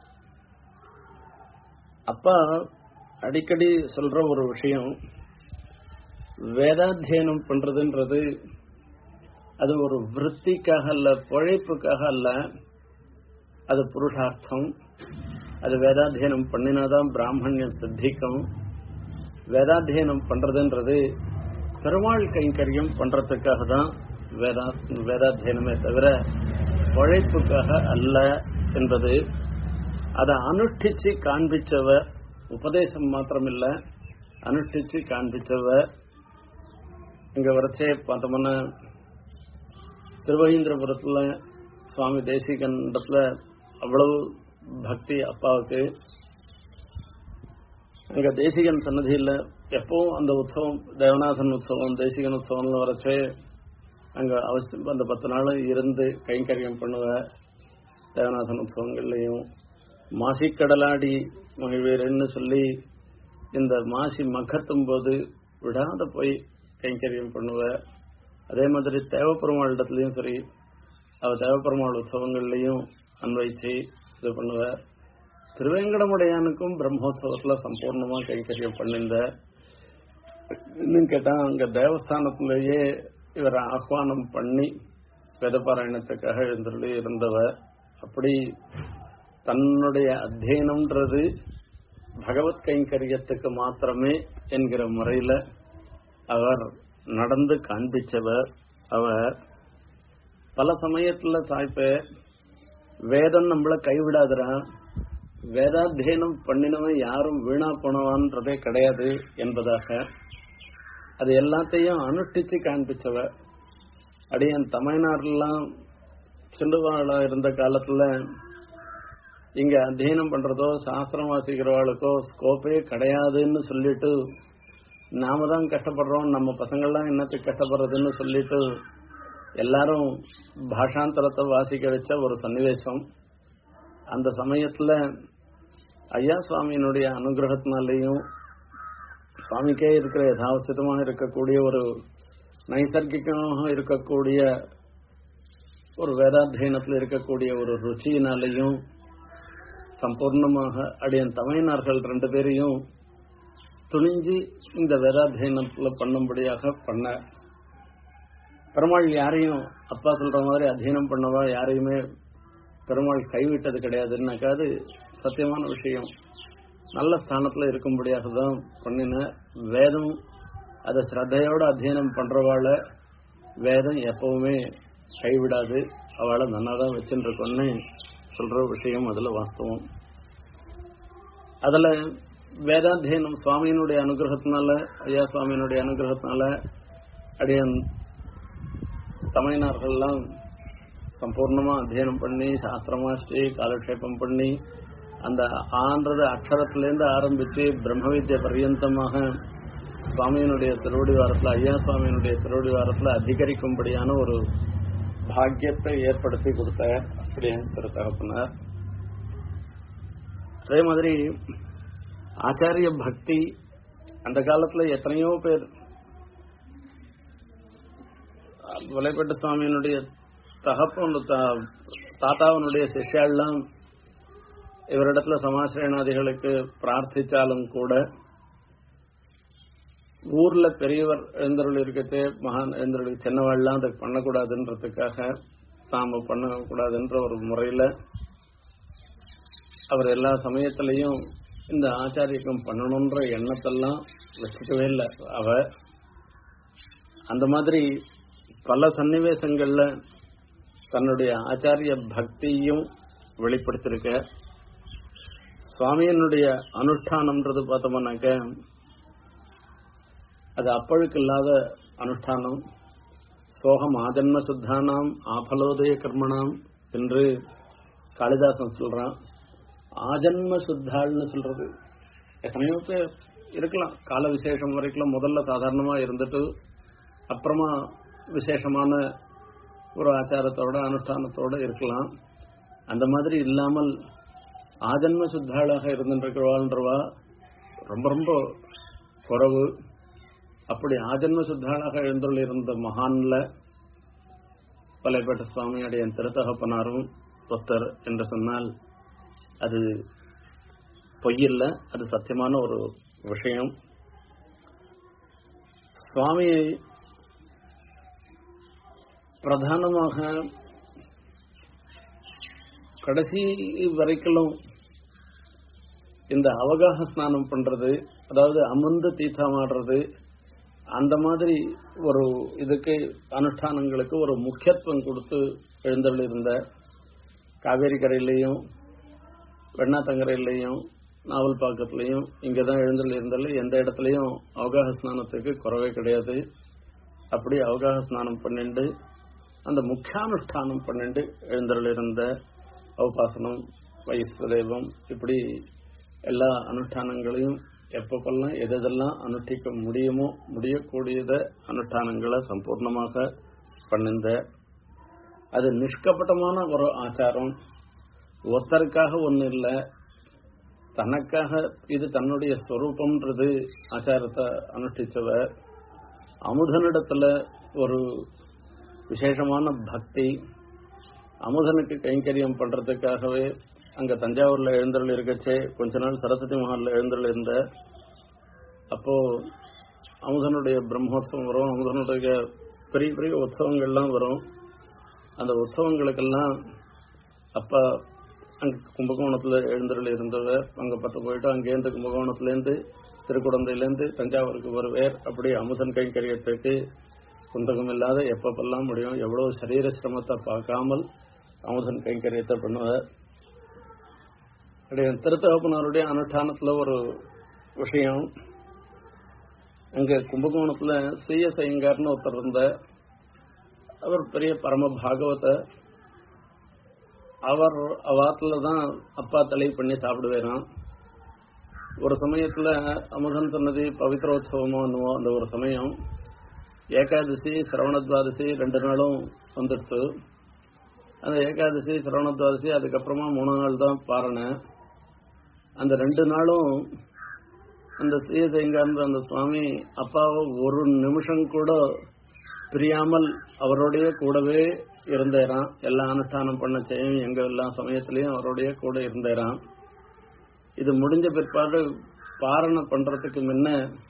Speaker 1: அப்பா அடிக்கடி சொல்ற ஒரு விஷயம் வேதாத்தியனம் பண்றதுன்றது அது ஒரு விற்த்திக்காக அல்ல பொழைப்புக்காக அல்ல அது புருஷார்த்தம் அது வேதாத்தியனம் பண்ணினாதான் பிராமணியம் சித்திக்கும் வேதாத்தியனம் பண்றதுன்றது பெருமாள் கைங்கரியம் பண்றதுக்காக தான் வேதா வேதாத்தியனமே தவிர உழைப்புக்காக அல்ல என்பது அதை அனுஷ்டிச்சு காண்பிச்சவ உபதேசம் மாத்திரமில்ல அனுஷ்டிச்சு காண்பிச்சவ இங்க வரைச்சே பார்த்தோம்னா திருவகீந்திரபுரத்துல சுவாமி தேசிகண்டத்துல அவ்வளவு பக்தி அப்பாவுக்கு அங்க தேசிகன் சன்னதியில் எப்பவும் அந்த உற்சவம் தேவநாதன் உற்சவம் தேசிகன் உற்சவம்னு வரச்சே அங்க அவசியம் அந்த பத்து நாள் இருந்து கைங்கரியம் பண்ணுவ தேவநாதன் உற்சவங்கள்லையும் மாசிக்கடலாடி மகிழ்வீரன்னு சொல்லி இந்த மாசி மகத்தும் போது விடாத போய் கைங்கரியம் பண்ணுவ அதே மாதிரி தேவப்பெருமாள் இடத்துலயும் சரி அவ தேவப்பெருமாள் உற்சவங்கள்லையும் அன்வைச்சு இது பண்ணுவ திருவேங்கடமுடையானுக்கும் பிரம்மோத்சவத்துல சம்பூர்ணமா கைங்கரியம் பண்ணிருந்த இன்னும் கேட்டா அங்க தேவஸ்தானத்திலேயே இவரை ஆஹ்வானம் பண்ணி வேதபாராயணத்துக்காக எழுந்தருளி இருந்தவர் அப்படி தன்னுடைய அத்தியனம்ன்றது பகவத் கைங்கரியத்துக்கு மாத்திரமே என்கிற முறையில அவர் நடந்து காண்பிச்சவர் அவர் பல சமயத்துல தாய்ப்ப வேதம் நம்மள கைவிடாதுறான் வேதாத்தியனம் பண்ணினவன் யாரும் வீணா போனவான்றதே கிடையாது என்பதாக அது எல்லாத்தையும் அனுஷ்டிச்சு காண்பிச்சவ அடியன் தமிழ்நாடுலாம் சிண்டுவாளா இருந்த காலத்துல இங்க அத்தியனம் பண்றதோ சாஸ்திரம் வாசிக்கிறவாளுக்கோ ஸ்கோப்பே கிடையாதுன்னு சொல்லிட்டு நாம தான் கஷ்டப்படுறோம் நம்ம பசங்கள்லாம் என்னத்துக்கு கஷ்டப்படுறதுன்னு சொல்லிட்டு எல்லாரும் பாஷாந்தரத்தை வாசிக்க வச்ச ஒரு சன்னிவேசம் அந்த சமயத்துல ஐயா சுவாமியினுடைய அனுகிரகத்தினாலேயும் சுவாமிக்கே இருக்கிற யதாவசிதமாக இருக்கக்கூடிய ஒரு நைசர்கிகமாக இருக்கக்கூடிய ஒரு வேதாத்தியனத்தில் இருக்கக்கூடிய ஒரு ருச்சியினாலேயும் சம்பூர்ணமாக அடியன் தமையனார்கள் ரெண்டு பேரையும் துணிஞ்சு இந்த வேதாத்தியனத்துல பண்ணும்படியாக பண்ண பெருமாள் யாரையும் அப்பா சொல்ற மாதிரி அத்தியனம் பண்ணவா யாரையுமே பெருமாள் கைவிட்டது கிடையாதுன்னாக்கா அது சத்தியமான விஷயம் நல்ல ஸ்தானத்துல இருக்கும்படியாக தான் பண்ணின வேதம் அதை ஸ்ரத்தையோட அத்தியனம் பண்றவாள வேதம் எப்பவுமே கைவிடாது அவளை நல்லா தான் வச்சுருக்கோன்னு சொல்ற விஷயம் அதுல வாஸ்தவம் அதுல வேதாத்தியனம் சுவாமியினுடைய அனுகிரகத்தினால ஐயா சுவாமியினுடைய அனுகிரகத்தினால அடியன் தமிழ்நார்கள்லாம் சம்பூர்ணமா அத்தியனம் பண்ணி சாஸ்திரமாஸ்டி காலக்ஷேபம் பண்ணி அந்த ஆன்றது அக்ஷரத்திலேருந்து ஆரம்பிச்சு பிரம்ம வித்ய பர்யந்தமாக சுவாமியினுடைய திருவடி வாரத்தில் ஐயா சுவாமியினுடைய திருவடி வாரத்தில் அதிகரிக்கும்படியான ஒரு பாக்கியத்தை ஏற்படுத்தி கொடுத்த அப்படியே திரு தகப்பனார் அதே மாதிரி ஆச்சாரிய பக்தி அந்த காலத்துல எத்தனையோ பேர் வலைப்பட்ட சுவாமியினுடைய தகப்பன் தாத்தாவனுடைய சிஷ்யாலாம் இவரிடத்துல சமாசிரயணாதிகளுக்கு பிரார்த்திச்சாலும் கூட ஊர்ல பெரியவர் எழுந்தருள் இருக்கச்சே மகான் எழுந்தருள் சின்னவாள்லாம் அதை பண்ணக்கூடாதுன்றதுக்காக நாம பண்ணக்கூடாதுன்ற ஒரு முறையில அவர் எல்லா சமயத்திலையும் இந்த ஆச்சாரியம் பண்ணணுன்ற எண்ணத்தெல்லாம் வச்சுக்கவே இல்லை அவ அந்த மாதிரி பல சன்னிவேசங்கள்ல தன்னுடைய ஆச்சாரிய பக்தியும் வெளிப்படுத்திருக்க சுவாமியனுடைய அனுஷ்டானம்ன்றது பார்த்தோம்னாக்க அது அப்பழுக்கு இல்லாத அனுஷ்டானம் சோகம் ஆஜன்ம சுத்தானாம் ஆபலோதய கர்மணாம் என்று காளிதாசன் சொல்றான் ஆஜன்ம சுத்தாள்னு சொல்றது எத்தனையோ பேர் இருக்கலாம் கால விசேஷம் வரைக்கும் முதல்ல சாதாரணமா இருந்துட்டு அப்புறமா விசேஷமான ஒரு ஆச்சாரத்தோட அனுஷ்டானத்தோட இருக்கலாம் அந்த மாதிரி இல்லாமல் ஆஜன்ம சுத்தாளாக இருந்துருக்கிறவாள்ன்றவா ரொம்ப ரொம்ப குறவு அப்படி ஆஜன்ம சுத்தாளாக எழுந்துள்ள இருந்த மகான்ல பலைப்பட்ட சுவாமியுடைய திருத்தகப்பனாரும் ஒத்தர் என்று சொன்னால் அது பொய்யில்ல அது சத்தியமான ஒரு விஷயம் சுவாமியை பிரதானமாக கடைசி வரைக்கும் இந்த அவகாக ஸ்நானம் பண்றது அதாவது அமர்ந்து தீர்த்தமாடுறது அந்த மாதிரி ஒரு இதுக்கு அனுஷ்டானங்களுக்கு ஒரு முக்கியத்துவம் கொடுத்து எழுந்தருள் இருந்த காவேரி கரையிலையும் வெண்ணாத்தங்கரையிலையும் நாவல் பாக்கத்துலையும் இங்கே தான் எழுந்தருள் இருந்தாலும் எந்த இடத்துலையும் அவகாக ஸ்நானத்துக்கு குறவே கிடையாது அப்படி அவகாக ஸ்நானம் பண்ணிண்டு அந்த முக்கியானுஷ்டானம் பண்ணிண்டு எழுந்தருள் இருந்த அவபாசனம் வைஸ்வதேவம் இப்படி எல்லா அனுஷ்டானங்களையும் எப்பப்பெல்லாம் எதெல்லாம் அனுஷ்டிக்க முடியுமோ முடியக்கூடியத அனுஷ்டானங்களை சம்பூர்ணமாக பண்ணிந்த அது நிஷ்கப்பட்டமான ஒரு ஆச்சாரம் ஒருத்தருக்காக ஒன்றும் இல்லை தனக்காக இது தன்னுடைய ஸ்வரூபம்ன்றது ஆச்சாரத்தை அனுஷ்டிச்சவர் அமுதனிடத்துல ஒரு விசேஷமான பக்தி அமுதனுக்கு கைங்கரியம் பண்றதுக்காகவே அங்க தஞ்சாவூர்ல எழுந்தருள் இருக்கச்சே கொஞ்ச நாள் சரஸ்வதி மஹால்ல எழுந்தருள் இருந்த அப்போ அமுதனுடைய பிரம்மோத்சவம் வரும் அமுதனுடைய பெரிய பெரிய உற்சவங்கள்லாம் வரும் அந்த உற்சவங்களுக்கெல்லாம் அப்ப அங்க கும்பகோணத்துல எழுந்தருள் இருந்தவர் அங்க பத்து போயிட்டு அங்கேருந்து கும்பகோணத்துலேருந்து திருக்குடந்தையிலேருந்து தஞ்சாவூருக்கு வருவேர் அப்படி அமுதன் கைங்கரியத்துக்கு குந்தகம் இல்லாத எப்பப்பெல்லாம் முடியும் எவ்வளவு சரீர சிரமத்தை பார்க்காமல் அமுதன் கைங்கரியத்தை பண்ணுவார் திருத்தகப்பனாருடைய அனுஷ்டானத்துல ஒரு விஷயம் அங்க கும்பகோணத்துல சிஎஸ் ஐயங்கார்னு ஒருத்தர் இருந்த அவர் பெரிய பரம பாகவத அவர் அவாத்துல தான் அப்பா தலை பண்ணி சாப்பிடுவேராம் ஒரு சமயத்துல அமுதன் சொன்னது பவித்ரோத்சவமோ என்னவோ அந்த ஒரு சமயம் ஏகாதசி சிரவணத்வாதசி ரெண்டு நாளும் வந்துடுத்து அந்த ஏகாதசி சிரவணத்வாதசி அதுக்கப்புறமா மூணு நாள் தான் பாரணை அந்த ரெண்டு நாளும் அந்த ஸ்ரீசைங்கார்ன்ற அந்த சுவாமி அப்பாவை ஒரு நிமிஷம் கூட பிரியாமல் அவரோடைய கூடவே இருந்தேராம் எல்லா அனுஷ்டானம் பண்ண செய்யும் எங்க எல்லா சமயத்திலையும் அவரோடைய கூட இருந்தேராம் இது முடிஞ்ச பிற்பாடு பாரணை பண்றதுக்கு முன்ன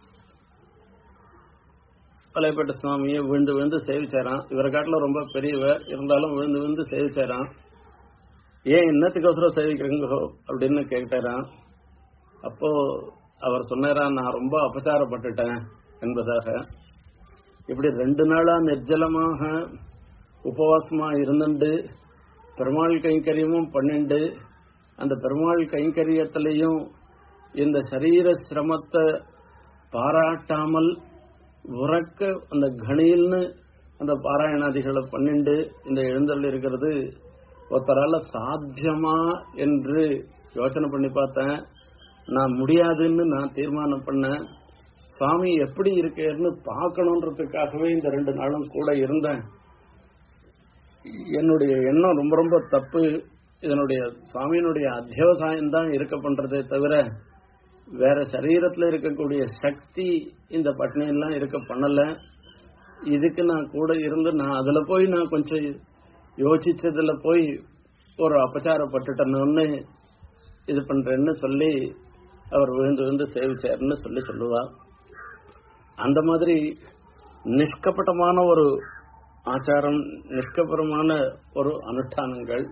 Speaker 1: பழையப்பட்ட சுவாமியை விழுந்து விழுந்து சேவிச்சாராம் இவரை காட்டில் ரொம்ப பெரியவர் இருந்தாலும் விழுந்து விழுந்து சேவிச்சாராம் ஏன் என்னத்துக்கோசரம் சேவிக்கிறீங்க அப்படின்னு கேட்டாராம் அப்போ அவர் சொன்னாரா நான் ரொம்ப அபச்சாரப்பட்டுட்டேன் என்பதாக இப்படி ரெண்டு நாளா நிர்ஜலமாக உபவாசமா இருந்துண்டு பெருமாள் கைங்கரியமும் பண்ணிண்டு அந்த பெருமாள் கைங்கரியத்திலையும் இந்த சரீர சிரமத்தை பாராட்டாமல் உறக்க அந்த கணில்னு அந்த பாராயணாதிகளை பண்ணிண்டு இந்த எழுந்தல் இருக்கிறது ஒருத்தரால சாத்தியமா என்று யோசனை பண்ணி பார்த்தேன் நான் முடியாதுன்னு நான் தீர்மானம் பண்ணேன் சுவாமி எப்படி இருக்கேன்னு பார்க்கணுன்றதுக்காகவே இந்த ரெண்டு நாளும் கூட இருந்தேன் என்னுடைய எண்ணம் ரொம்ப ரொம்ப தப்பு இதனுடைய சுவாமியினுடைய அத்தியவசாயம் தான் இருக்க பண்றதே தவிர வேற சரீரத்துல இருக்கக்கூடிய சக்தி இந்த பட்னியெல்லாம் இருக்க பண்ணல இதுக்கு நான் கூட இருந்து நான் அதுல போய் நான் கொஞ்சம் யோசிச்சதுல போய் ஒரு அபச்சாரப்பட்டுட்டேன்னு இது பண்றேன்னு சொல்லி அவர் விழுந்து விழுந்து சேவிச்சாருன்னு சொல்லி சொல்லுவா அந்த மாதிரி நிஷ்கப்பட்டமான ஒரு ஆச்சாரம் நிஷ்கபரமான ஒரு அனுஷ்டானங்கள்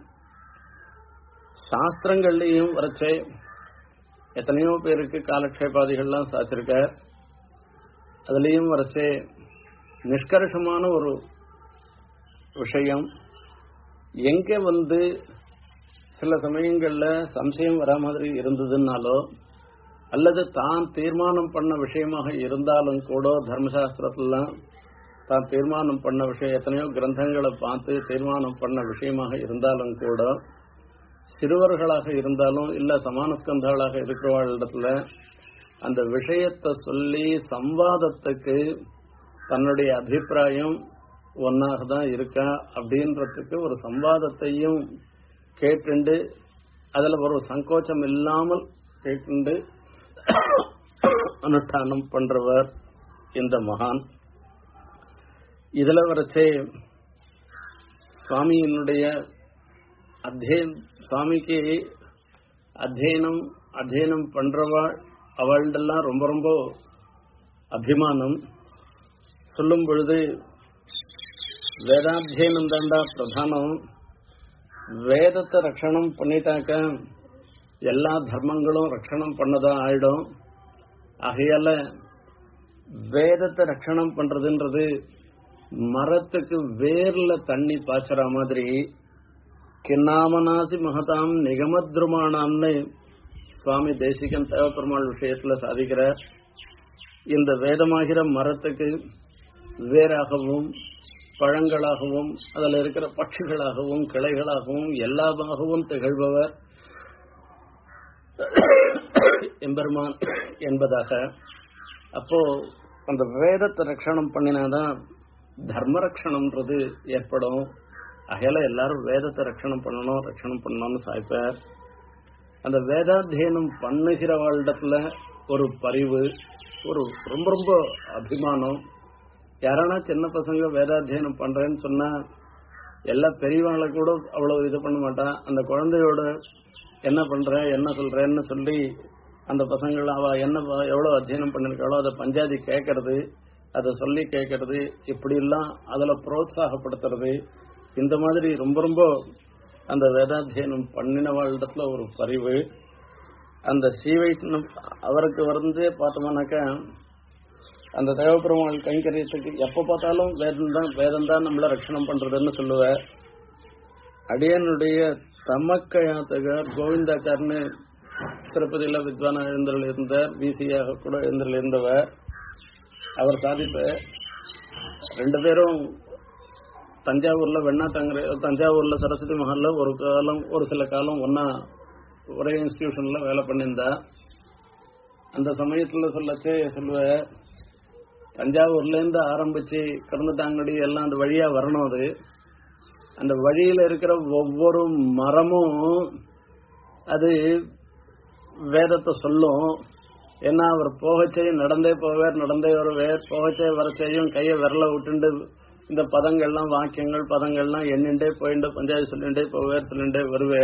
Speaker 1: சாஸ்திரங்கள்லயும் வரைச்சே எத்தனையோ பேருக்கு காலக்ஷேபாதிகள்லாம் சாச்சிருக்க அதுலயும் வரைச்சே நிஷ்கர்ஷமான ஒரு விஷயம் எங்க வந்து சில சமயங்கள்ல சம்சயம் வரா மாதிரி இருந்ததுன்னாலோ அல்லது தான் தீர்மானம் பண்ண விஷயமாக இருந்தாலும் கூட தர்மசாஸ்திரத்துலாம் தான் தீர்மானம் பண்ண விஷயம் எத்தனையோ கிரந்தங்களை பார்த்து தீர்மானம் பண்ண விஷயமாக இருந்தாலும் கூட சிறுவர்களாக இருந்தாலும் இல்ல சமானஸ்கந்தாளாக இருக்கிறவர்களிடத்துல அந்த விஷயத்தை சொல்லி சம்வாதத்துக்கு தன்னுடைய அபிப்பிராயம் ஒன்னாக தான் இருக்கா அப்படின்றதுக்கு ஒரு சம்வாதத்தையும் கேட்டுண்டு அதுல ஒரு சங்கோச்சம் இல்லாமல் கேட்டுண்டு அனுஷ்டானம் பண்றவர் இந்த மகான் இதுல வரைச்சே சுவாமியினுடைய அத்தியன் சுவாமிக்கு அத்தியனம் அத்தியனம் பண்றவாள் அவள்டெல்லாம் ரொம்ப ரொம்ப அபிமானம் சொல்லும் பொழுது வேதாத்தியனம் தாண்டா பிரதானம் வேதத்தை ரட்சணம் பண்ணிட்டாக்க எல்லா தர்மங்களும் ரட்சணம் பண்ணதா ஆயிடும் ஆகையால வேதத்தை ரட்சணம் பண்றதுன்றது மரத்துக்கு வேர்ல தண்ணி பாய்ச்சற மாதிரி கிண்ணாமனாசி மகதாம் நிகமத்ருமானாம்னு சுவாமி தேசிகன் தேவப்பெருமாள் விஷயத்துல சாதிக்கிறார் இந்த வேதமாகிற மரத்துக்கு வேராகவும் பழங்களாகவும் அதில் இருக்கிற பட்சிகளாகவும் கிளைகளாகவும் எல்லாமாகவும் திகழ்பவர் எம்பெருமான் என்பதாக அப்போ அந்த வேதத்தை ரட்சணம் பண்ணினாதான் தர்ம ரட்சணம்ன்றது ஏற்படும் அகையில எல்லாரும் வேதத்தை ரட்சணம் பண்ணணும் ரட்சணம் பண்ணணும்னு சாய்ப்பார் அந்த வேதாத்தியனம் பண்ணுகிறவாளிடத்துல ஒரு பரிவு ஒரு ரொம்ப ரொம்ப அபிமானம் யாரானா சின்ன பசங்க வேதாத்தியனம் பண்றேன்னு சொன்னா எல்லா பெரியவங்களை கூட அவ்வளவு இது பண்ண மாட்டான் அந்த குழந்தையோட என்ன பண்ற என்ன சொல்றேன்னு சொல்லி அந்த பசங்கள் அவ என்ன ப- எவ்வளவு அத்தியனம் பண்ணிருக்காளோ அதை பஞ்சாதி கேட்கறது அதை சொல்லி கேட்கறது இப்படி எல்லாம் அதுல புரோத்சாகப்படுத்துறது இந்த மாதிரி ரொம்ப ரொம்ப அந்த வேதாத்தியனம் பண்ணினவாளிடத்துல ஒரு பரிவு அந்த சீவைஷ்ணம் அவருக்கு வந்து பார்த்தோம்னாக்கா அந்த தேவப்பெருமாள் கைங்கரியத்துக்கு எப்ப பார்த்தாலும் வேதம் தான் வேதம் தான் நம்மள ரட்சணம் பண்றதுன்னு சொல்லுவார் அடியனுடைய தமக்கையாத்தகர் கோவிந்தாச்சார்னு திருப்பதியில வித்வானா எழுந்தருள் இருந்தார் பிசியாக கூட எழுந்தருள் இருந்தவர் அவர் சாதிப்ப ரெண்டு பேரும் தஞ்சாவூர்ல வெண்ணா தங்குற தஞ்சாவூர்ல சரஸ்வதி மஹால்ல ஒரு காலம் ஒரு சில காலம் ஒன்னா ஒரே இன்ஸ்டிடியூஷன்ல வேலை பண்ணியிருந்தா அந்த சமயத்துல சொல்லச்சே சொல்லுவ தஞ்சாவூர்ல இருந்து ஆரம்பிச்சு கடந்துட்டாங்கடி எல்லாம் அந்த வழியா வரணும் அது அந்த வழியில இருக்கிற ஒவ்வொரு மரமும் அது வேதத்தை சொல்லும் ஏன்னா அவர் போகச்சே நடந்தே போவார் நடந்தே வருவார் போகச்சே வரச்சேயும் கையை விரல விட்டுண்டு இந்த பதங்கள்லாம் வாக்கியங்கள் பதங்கள்லாம் எண்ணிண்டே போயிண்டு பஞ்சாயத்து சொல்லிண்டே போவார் சொல்லிண்டே வருவே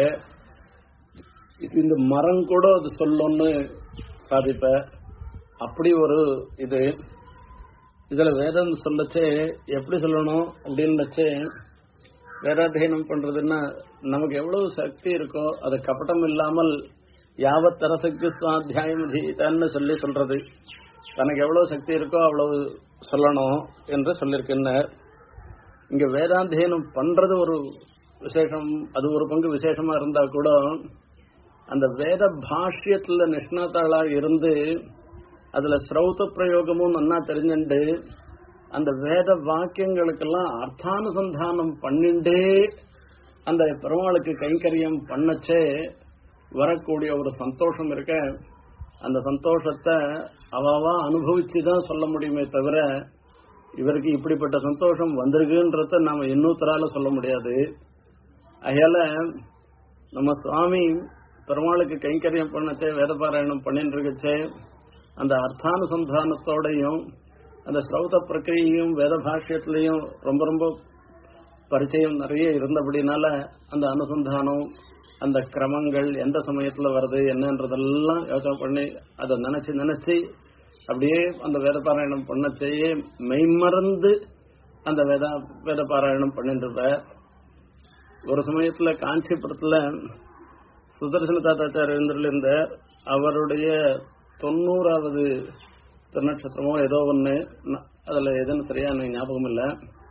Speaker 1: இது இந்த மரம் கூட அது சொல்லும்னு சாதிப்ப அப்படி ஒரு இது இதுல வேதம் சொல்லச்சே எப்படி சொல்லணும் அப்படின்னு வச்சே வேதாத்தியனம் பண்றதுன்னா நமக்கு எவ்வளவு சக்தி இருக்கோ அது கபடம் இல்லாமல் யாவத் தரசுக்கு சுவாத்தியாயம் தீதன்னு சொல்லி சொல்றது தனக்கு எவ்வளவு சக்தி இருக்கோ அவ்வளவு சொல்லணும் என்று சொல்லியிருக்கின்றார் இங்க வேதாத்தியனம் பண்றது ஒரு விசேஷம் அது ஒரு பங்கு விசேஷமா இருந்தா கூட அந்த வேத பாஷ்யத்துல நிஷ்ணாத்தாளா இருந்து அதுல ஸ்ரௌத பிரயோகமும் நன்னா தெரிஞ்சுண்டு அந்த வேத வாக்கியங்களுக்கெல்லாம் அர்த்தானுசந்தானம் பண்ணிண்டே அந்த பெருமாளுக்கு கைங்கரியம் பண்ணச்சே வரக்கூடிய ஒரு சந்தோஷம் இருக்க அந்த சந்தோஷத்தை அவாவா அனுபவிச்சுதான் சொல்ல முடியுமே தவிர இவருக்கு இப்படிப்பட்ட சந்தோஷம் வந்திருக்குன்றத நாம இன்னொருத்தரால சொல்ல முடியாது அயால நம்ம சுவாமி பெருமாளுக்கு கைங்கரியம் பண்ணச்சே வேதபாராயணம் பண்ணிட்டு இருக்கச்சே அந்த அர்த்தானுசந்தானத்தோடையும் அந்த ஸ்ரௌத பிரக்கிரியையும் வேத பாஷ்யத்திலையும் ரொம்ப ரொம்ப பரிச்சயம் நிறைய இருந்தபடினால அந்த அனுசந்தானம் அந்த கிரமங்கள் எந்த சமயத்துல வருது என்னன்றதெல்லாம் யோசனை பண்ணி அதை நினைச்சு நினைச்சு அப்படியே அந்த வேத பாராயணம் பண்ணச்சேயே மெய்மறந்து அந்த வேத வேத பாராயணம் பண்ணிட்டு இருப்பார். ஒரு சமயத்துல காஞ்சிபுரத்துல சுதர்சன தாத்தாச்சார் இருந்த அவருடைய தொண்ணூறாவது திருநட்சத்திரமோ ஏதோ ஒண்ணு ந- அதுல எதுன்னு சரியா எனக்கு ஞாபகம் இல்ல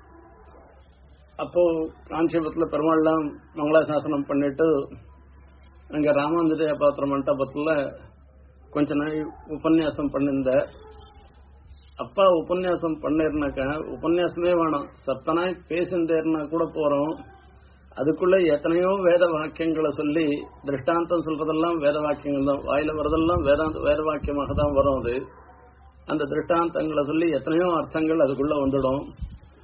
Speaker 1: அப்போ காஞ்சிபுரத்துல பெருமாள்லாம் மங்களாசாசனம் பண்ணிட்டு அங்க ராமாந்திரிய பாத்திர மண்டபத்துல கொஞ்ச நாள் உபன்யாசம் பண்ணிருந்த அப்பா உபன்யாசம் பண்ணிருந்தாக்க உபன்யாசமே வேணாம் சத்தனாய் பேசிந்தேர்னா கூட போறோம் அதுக்குள்ள எத்தனையோ வேத வாக்கியங்களை சொல்லி திருஷ்டாந்தம் சொல்றதெல்லாம் வேத வாக்கியங்கள் தான் வாயில வரதெல்லாம் வேதாந்த வேத வாக்கியமாக தான் வரும் அது அந்த திருஷ்டாந்தங்களை சொல்லி எத்தனையோ அர்த்தங்கள் அதுக்குள்ள வந்துடும்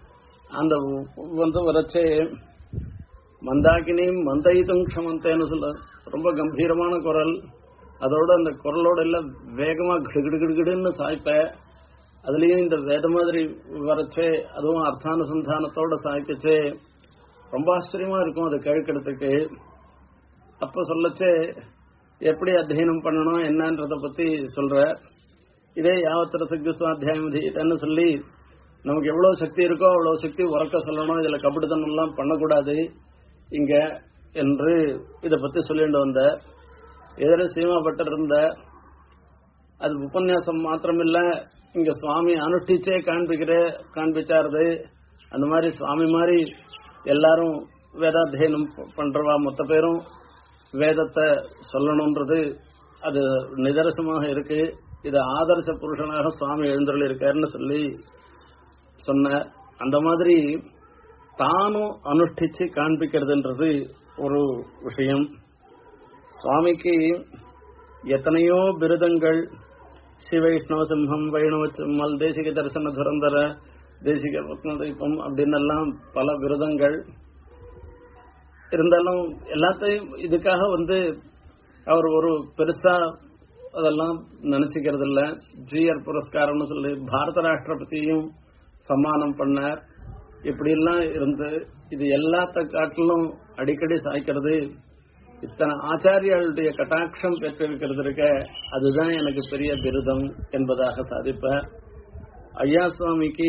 Speaker 1: அந்த வந்து வரச்சே மந்தாகினியும் மந்தயிதும் க்ஷமந்தேன்னு சொல்ல ரொம்ப கம்பீரமான குரல் அதோட அந்த குரலோட எல்லாம் வேகமா கிடுகிடுகிடுன்னு சாய்ப்ப அதுலயும் இந்த வேத மாதிரி வரச்சே அதுவும் அர்த்தானுசந்தானத்தோட சாய்க்கச்சே ரொம்ப ஆச்சரியமா இருக்கும் அதை கேட்கறதுக்கு அப்ப சொல்லச்சே எப்படி அத்தியனம் பண்ணணும் என்னன்றத பத்தி சொல்ற இதே யாவத்திர சக்தி சுவாத்தியாயம் தீட்டன்னு சொல்லி நமக்கு எவ்வளவு சக்தி இருக்கோ அவ்வளவு சக்தி உறக்க சொல்லணும் இதுல கபடித்தனம் எல்லாம் பண்ணக்கூடாது இங்க என்று இத பத்தி சொல்லிட்டு வந்த எதிர சீமாப்பட்டர் இருந்த அது உபன்யாசம் மாத்திரமில்ல இங்க சுவாமி அனுஷ்டிச்சே காண்பிக்கிற காண்பிச்சாருது அந்த மாதிரி சுவாமி மாதிரி எல்லாரும் வேதாத்தியனம் பண்றவா மொத்த பேரும் வேதத்தை சொல்லணும்ன்றது அது நிதர்சனமாக இருக்கு இது ஆதர்ச புருஷனாக சுவாமி எழுந்தருள் இருக்காருன்னு சொல்லி சொன்ன அந்த மாதிரி தானும் அனுஷ்டிச்சு காண்பிக்கிறதுன்றது ஒரு விஷயம் சுவாமிக்கு எத்தனையோ பிருதங்கள் ஸ்ரீ வைஷ்ணவ சிம்ஹம் வைணவ சிம்மல் தேசிக தரிசன துரந்தர தேசிக ரத்னதீபம் அப்படின்னு எல்லாம் பல விரதங்கள் இருந்தாலும் எல்லாத்தையும் இதுக்காக வந்து அவர் ஒரு பெருசா அதெல்லாம் நினைச்சுக்கிறது இல்ல ஜிஆர் புரஸ்காரம்னு சொல்லி பாரத ராஷ்டிரபதியும் சம்மானம் பண்ணார் இப்படி எல்லாம் இருந்து இது எல்லாத்த காட்டிலும் அடிக்கடி சாய்க்கிறது இத்தனை ஆச்சாரியாளுடைய கட்டாட்சம் பெற்றிருக்கிறது இருக்க அதுதான் எனக்கு பெரிய விருதம் என்பதாக சாதிப்பார் ஐயா சுவாமிக்கு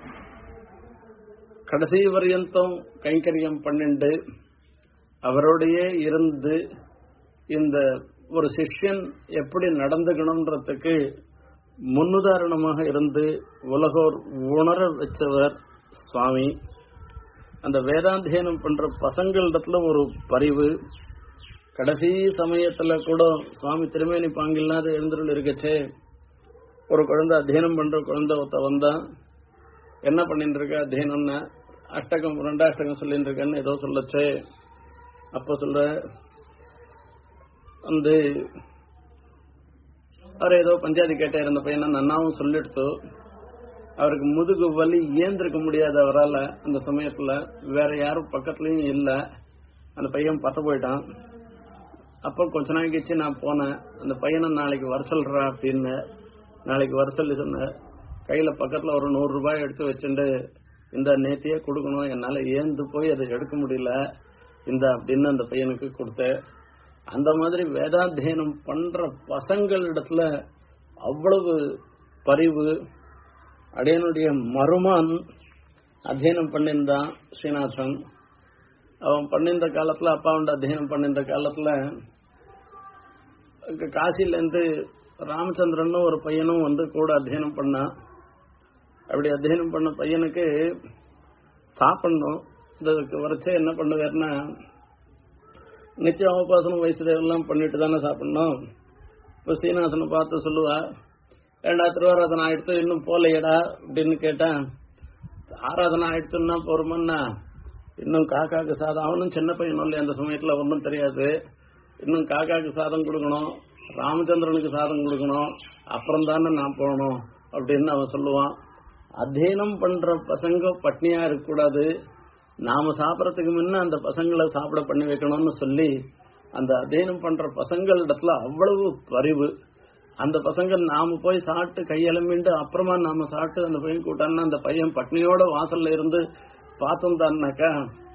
Speaker 1: கடைசி வரியந்தம் கைங்கரியம் பண்ணிண்டு அவரோடையே இருந்து இந்த ஒரு சிஷ்யன் எப்படி நடந்துக்கணுன்றதுக்கு முன்னுதாரணமாக இருந்து உலகோர் உணர வச்சவர் சுவாமி அந்த வேதாத்தியனம் பண்ற பசங்களிடத்துல ஒரு பரிவு கடைசி சமயத்துல கூட சுவாமி திருமேனி பாங்கில்லாத எழுந்துருள் இருக்கச்சே ஒரு குழந்தை அத்தியனம் பண்ற குழந்தை ஒருத்த வந்தா என்ன பண்ணிட்டு இருக்க அத்தியனம்னா அஷ்டகம் ரெண்டாஷ்டகம் சொல்லிட்டு இருக்கேன்னு ஏதோ சொல்லச்சே அப்ப சொல்ற வந்து அவர் ஏதோ பஞ்சாயத்து கேட்டே இருந்த பையனை நன்னாவும் சொல்லிடுத்து அவருக்கு முதுகு வலி ஏந்திருக்க முடியாது அவரால் அந்த சமயத்துல வேற யாரும் பக்கத்துலயும் இல்ல அந்த பையன் பத்த போயிட்டான் அப்போ கொஞ்ச நாள் கழிச்சு நான் போனேன் அந்த பையனை நாளைக்கு வர சொல்றா அப்படின்னு நாளைக்கு வர சொல்லி சொன்ன கையில பக்கத்துல ஒரு நூறு ரூபாய் எடுத்து வச்சுட்டு இந்த நேத்தியே கொடுக்கணும் என்னால ஏந்து போய் அதை எடுக்க முடியல இந்த அப்படின்னு அந்த பையனுக்கு கொடுத்தேன் அந்த மாதிரி வேதாத்தியனம் பண்ற பசங்களிடத்துல அவ்வளவு பரிவு அடையனுடைய மருமான் அத்தியனம் பண்ணியிருந்தான் ஸ்ரீநாதன் அவன் பண்ணிருந்த காலத்துல அப்பாவுண்ட அத்தியனம் பண்ணிருந்த காலத்துல இங்க காசில இருந்து ராமச்சந்திரன் ஒரு பையனும் வந்து கூட அத்தியனம் பண்ணான் அப்படி அத்தியனம் பண்ண பையனுக்கு சாப்பிடணும் இதுக்கு வரைச்சே என்ன பண்ணுவாருன்னா நிச்சயம் உபாசனம் வயசுல எல்லாம் பண்ணிட்டு தானே சாப்பிடணும் இப்போ சீனிவாசனை பார்த்து சொல்லுவா ஏண்டா திருவாராதனை ஆயிடுத்து இன்னும் போலையடா அப்படின்னு கேட்டேன் ஆராதனை ஆயிடுத்துன்னா போருமன்னா இன்னும் காக்காக்கு சாதம் அவனும் சின்ன பையனும் இல்லையா அந்த சமயத்துல ஒன்றும் தெரியாது இன்னும் காக்காக்கு சாதம் கொடுக்கணும் ராமச்சந்திரனுக்கு சாதம் கொடுக்கணும் அப்புறம் தானே நான் போகணும் அப்படின்னு அவன் சொல்லுவான் அத்தியனம் பண்ற பசங்க பட்னியா இருக்கக்கூடாது நாம சாப்பிடறதுக்கு முன்ன அந்த பசங்களை சாப்பிட பண்ணி வைக்கணும்னு சொல்லி அந்த அத்தியனம் பண்ற பசங்களிடத்துல அவ்வளவு பரிவு அந்த பசங்க நாம போய் சாப்பிட்டு கையெலமிண்டு அப்புறமா நாம சாப்பிட்டு அந்த பையன் கூட்டான்னா அந்த பையன் பட்னியோட வாசல்ல இருந்து பார்த்தோம் தான்னாக்கா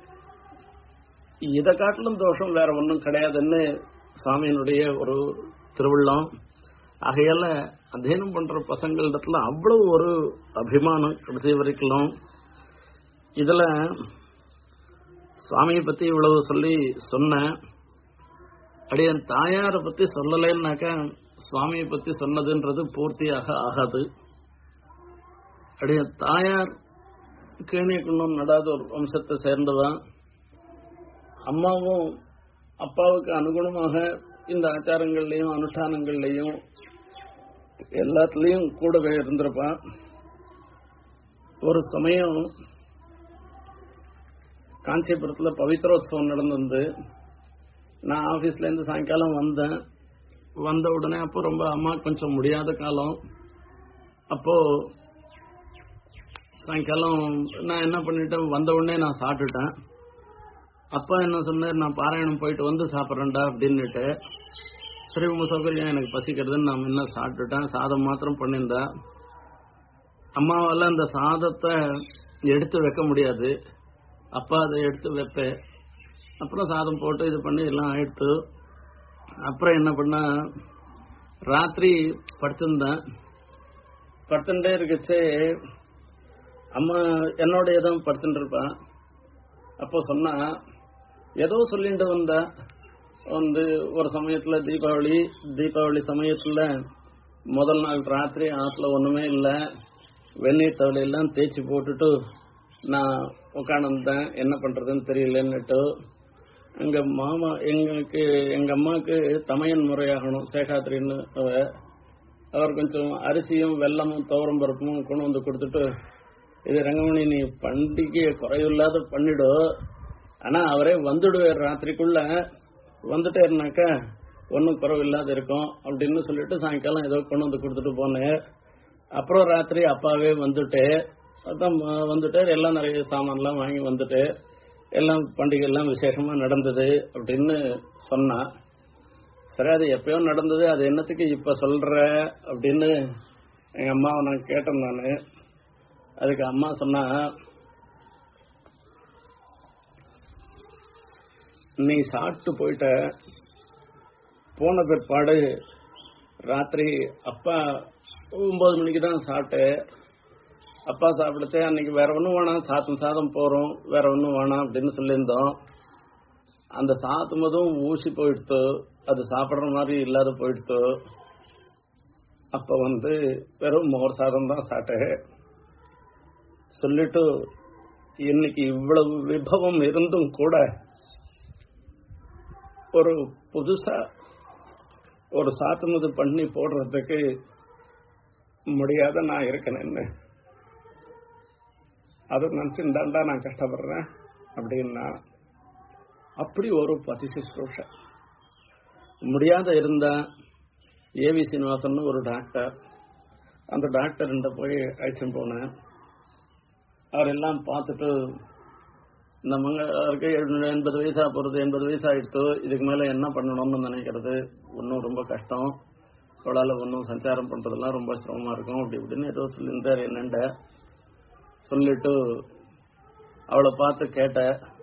Speaker 1: இதை காட்டிலும் தோஷம் வேற ஒன்றும் கிடையாதுன்னு சுவாமியினுடைய ஒரு திருவிழம் ஆகையால அத்தியனம் பண்ற பசங்களிடத்துல அவ்வளவு ஒரு அபிமானம் கடைசி வரைக்கும் இதுல சுவாமியை பத்தி இவ்வளவு சொல்லி சொன்னேன் அப்படி என் தாயாரை பத்தி சொல்லலைன்னாக்கா சுவாமியை பத்தி சொன்னதுன்றது பூர்த்தியாக ஆகாது அப்படி என் தாயார் கேணியக்குன்னம் நடாத ஒரு வம்சத்தை சேர்ந்தவன் அம்மாவும் அப்பாவுக்கு அனுகுணமாக இந்த ஆச்சாரங்கள்லயும் அனுஷ்டானங்கள்லயும் எல்லாத்துலயும் கூடவே இருந்திருப்பான் ஒரு சமயம் காஞ்சிபுரத்துல பவித்ரோத்சவம் நடந்திருந்து நான் ஆபீஸ்ல இருந்து சாயங்காலம் வந்தேன் வந்த உடனே அப்போ ரொம்ப அம்மா கொஞ்சம் முடியாத காலம் அப்போ சாயங்காலம் நான் என்ன பண்ணிட்டேன் வந்த உடனே நான் சாப்பிட்டுட்டேன் அப்பா என்ன சொன்னார் நான் பாராயணம் போயிட்டு வந்து சாப்பிட்றேன்டா அப்படின்னுட்டு சரி உங்க சௌகரியம் எனக்கு பசிக்கிறதுன்னு நான் என்ன சாப்பிட்டுட்டேன் சாதம் மாத்திரம் பண்ணியிருந்தா அம்மாவால அந்த சாதத்தை எடுத்து வைக்க முடியாது அப்பா அதை எடுத்து வைப்பேன் அப்புறம் சாதம் போட்டு இது பண்ணி எல்லாம் ஆயிடுத்து அப்புறம் என்ன பண்ண ராத்திரி படுத்திருந்தேன் படுத்துட்டே இருக்கச்சே அம்மா என்னோடய தான் படுத்துட்டு இருப்பேன் அப்போ சொன்னா ஏதோ சொல்லிட்டு வந்தா வந்து ஒரு சமயத்துல தீபாவளி தீபாவளி சமயத்துல முதல் நாள் ராத்திரி ஆத்துல ஒண்ணுமே இல்லை வெந்நீர் தவளை எல்லாம் தேய்ச்சி போட்டுட்டு நான் உட்காந்துருந்தேன் என்ன பண்றதுன்னு தெரியலன்னுட்டு எங்க மாமா எங்களுக்கு எங்க அம்மாவுக்கு தமையன் முறையாகணும் சேகாத்திரின்னு அவ. அவர் கொஞ்சம் அரிசியும் வெல்லமும் துவரம் பருப்பும் கொண்டு வந்து கொடுத்துட்டு இது ரங்கமணி நீ பண்டிகையை குறையில்லாத பண்ணிடு ஆனா அவரே வந்துடுவார் ராத்திரிக்குள்ள வந்துட்டேருனாக்கா ஒன்றும் குறவில்லாத இருக்கும் அப்படின்னு சொல்லிட்டு சாயங்காலம் ஏதோ கொண்டு வந்து கொடுத்துட்டு போனேன் அப்புறம் ராத்திரி அப்பாவே வந்துட்டு அதான் ம- வந்துட்டு எல்லாம் நிறைய சாமான்லாம் வாங்கி வந்துட்டு எல்லாம் பண்டிகை எல்லாம் விசேஷமா நடந்தது அப்படின்னு சொன்னா சரி அது எப்பயோ நடந்தது அது என்னத்துக்கு இப்ப சொல்ற அப்படின்னு எங்க அம்மாவை நான் கேட்டேன் நானு அதுக்கு அம்மா சொன்னா நீ சாப்பிட்டு போயிட்ட போன பிற்பாடு ராத்திரி அப்பா ஒன்பது மணிக்கு தான் சாப்பிட்டேன் அப்பா சாப்பிடுச்சு அன்னைக்கு வேற ஒன்றும் வேணாம் சாத்தம் சாதம் போறோம் வேற ஒன்றும் வேணாம் அப்படின்னு சொல்லியிருந்தோம் அந்த சாத்தும் போதும் ஊசி போயிடுத்து அது சாப்பிடுற மாதிரி இல்லாத போயிடுத்து அப்ப வந்து வெறும் மோர் சாதம் தான் சாப்பிட்டேன் சொல்லிட்டு இன்னைக்கு இவ்வளவு விபவம் இருந்தும் கூட ஒரு புதுசா ஒரு சாத்துமது பண்ணி போடுறதுக்கு முடியாத நான் இருக்கேன்னு அதை நினைச்சுட்டாண்டா நான் கஷ்டப்படுறேன் அப்படின்னா அப்படி ஒரு பதி சுশ্রூஷ முடியாத இருந்தா ஏவி சீனிவாசன் ஒரு டாக்டர் அந்த டாக்டர் போய் அழைச்சிட்டு போனேன் அவர் எல்லாம் பார்த்துட்டு இந்த மங்களுக்கு எண்பது வயசா போறது எண்பது வயசு ஆயிடுத்து இதுக்கு மேல என்ன பண்ணணும்னு நினைக்கிறது ஒன்றும் ரொம்ப கஷ்டம் அவளால ஒன்றும் சஞ்சாரம் பண்றதெல்லாம் ரொம்ப சிரமமா இருக்கும் அப்படி இப்படின்னு ஏதோ சொல்லியிருந்தார் என்னண்ட சொல்லிட்டு அவளை பார்த்து கேட்ட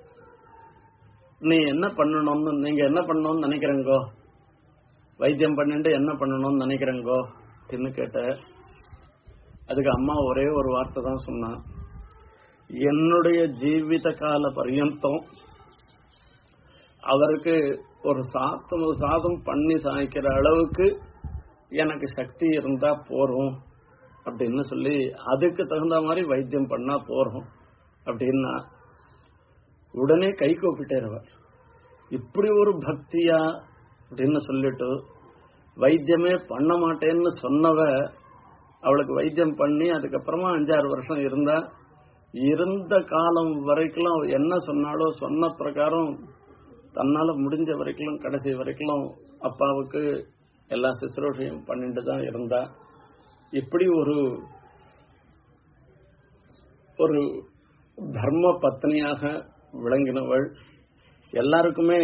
Speaker 1: நீ என்ன பண்ணணும்னு நீங்க என்ன பண்ணணும்னு நினைக்கிறீங்கோ வைத்தியம் பண்ணிட்டு என்ன பண்ணணும்னு நினைக்கிறீங்கோ அப்படின்னு கேட்ட அதுக்கு அம்மா ஒரே ஒரு வார்த்தை தான் சொன்னான் என்னுடைய ஜீவித கால பர்யந்தம் அவருக்கு ஒரு சாத்தம் சாதம் பண்ணி சாய்க்கிற அளவுக்கு எனக்கு சக்தி இருந்தா போறோம் அப்படின்னு சொல்லி அதுக்கு தகுந்த மாதிரி வைத்தியம் பண்ணா போறோம் அப்படின்னா உடனே கை கூப்பிட்டேருவர் இப்படி ஒரு பக்தியா அப்படின்னு சொல்லிட்டு வைத்தியமே பண்ண மாட்டேன்னு சொன்னவ அவளுக்கு வைத்தியம் பண்ணி அதுக்கப்புறமா அஞ்சாறு வருஷம் இருந்தா இருந்த காலம் வரைக்கும் அவ என்ன சொன்னாலோ சொன்ன பிரகாரம் தன்னால முடிஞ்ச வரைக்கும் கடைசி வரைக்கும் அப்பாவுக்கு எல்லா சுசுரூஷையும் பண்ணிட்டு தான் இருந்தா இப்படி ஒரு ஒரு தர்ம பத்னியாக விளங்கினவள் எல்லாருக்குமே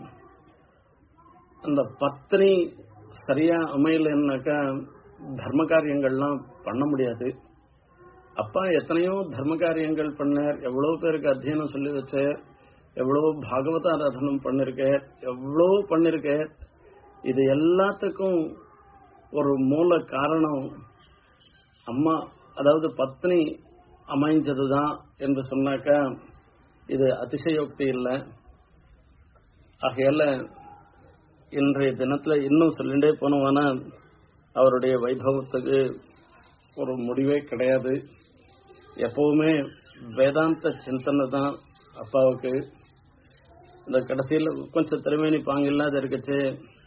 Speaker 1: அந்த பத்னி சரியா அமையலன்னாக்கா தர்ம காரியங்கள்லாம் பண்ண முடியாது அப்பா எத்தனையோ தர்ம காரியங்கள் பண்ணார் எவ்வளவு பேருக்கு அத்தியனம் சொல்லி வச்சார் எவ்வளவு பாகவத ஆராதனம் பண்ணிருக்கார் எவ்வளவு பண்ணிருக்கார் இது எல்லாத்துக்கும் ஒரு மூல காரணம் அம்மா அதாவது பத்னி அமைஞ்சதுதான் என்று சொன்னாக்கா இது அதிசயோக்தி இல்லை ஆகையால இன்றைய தினத்துல இன்னும் சொல்லிண்டே போனோம்னா அவருடைய வைபவத்துக்கு ஒரு முடிவே கிடையாது எப்பவுமே வேதாந்த சிந்தனை தான் அப்பாவுக்கு இந்த கடைசியில் கொஞ்சம் திறமைனி பாங்க இல்லாத இருக்கச்சு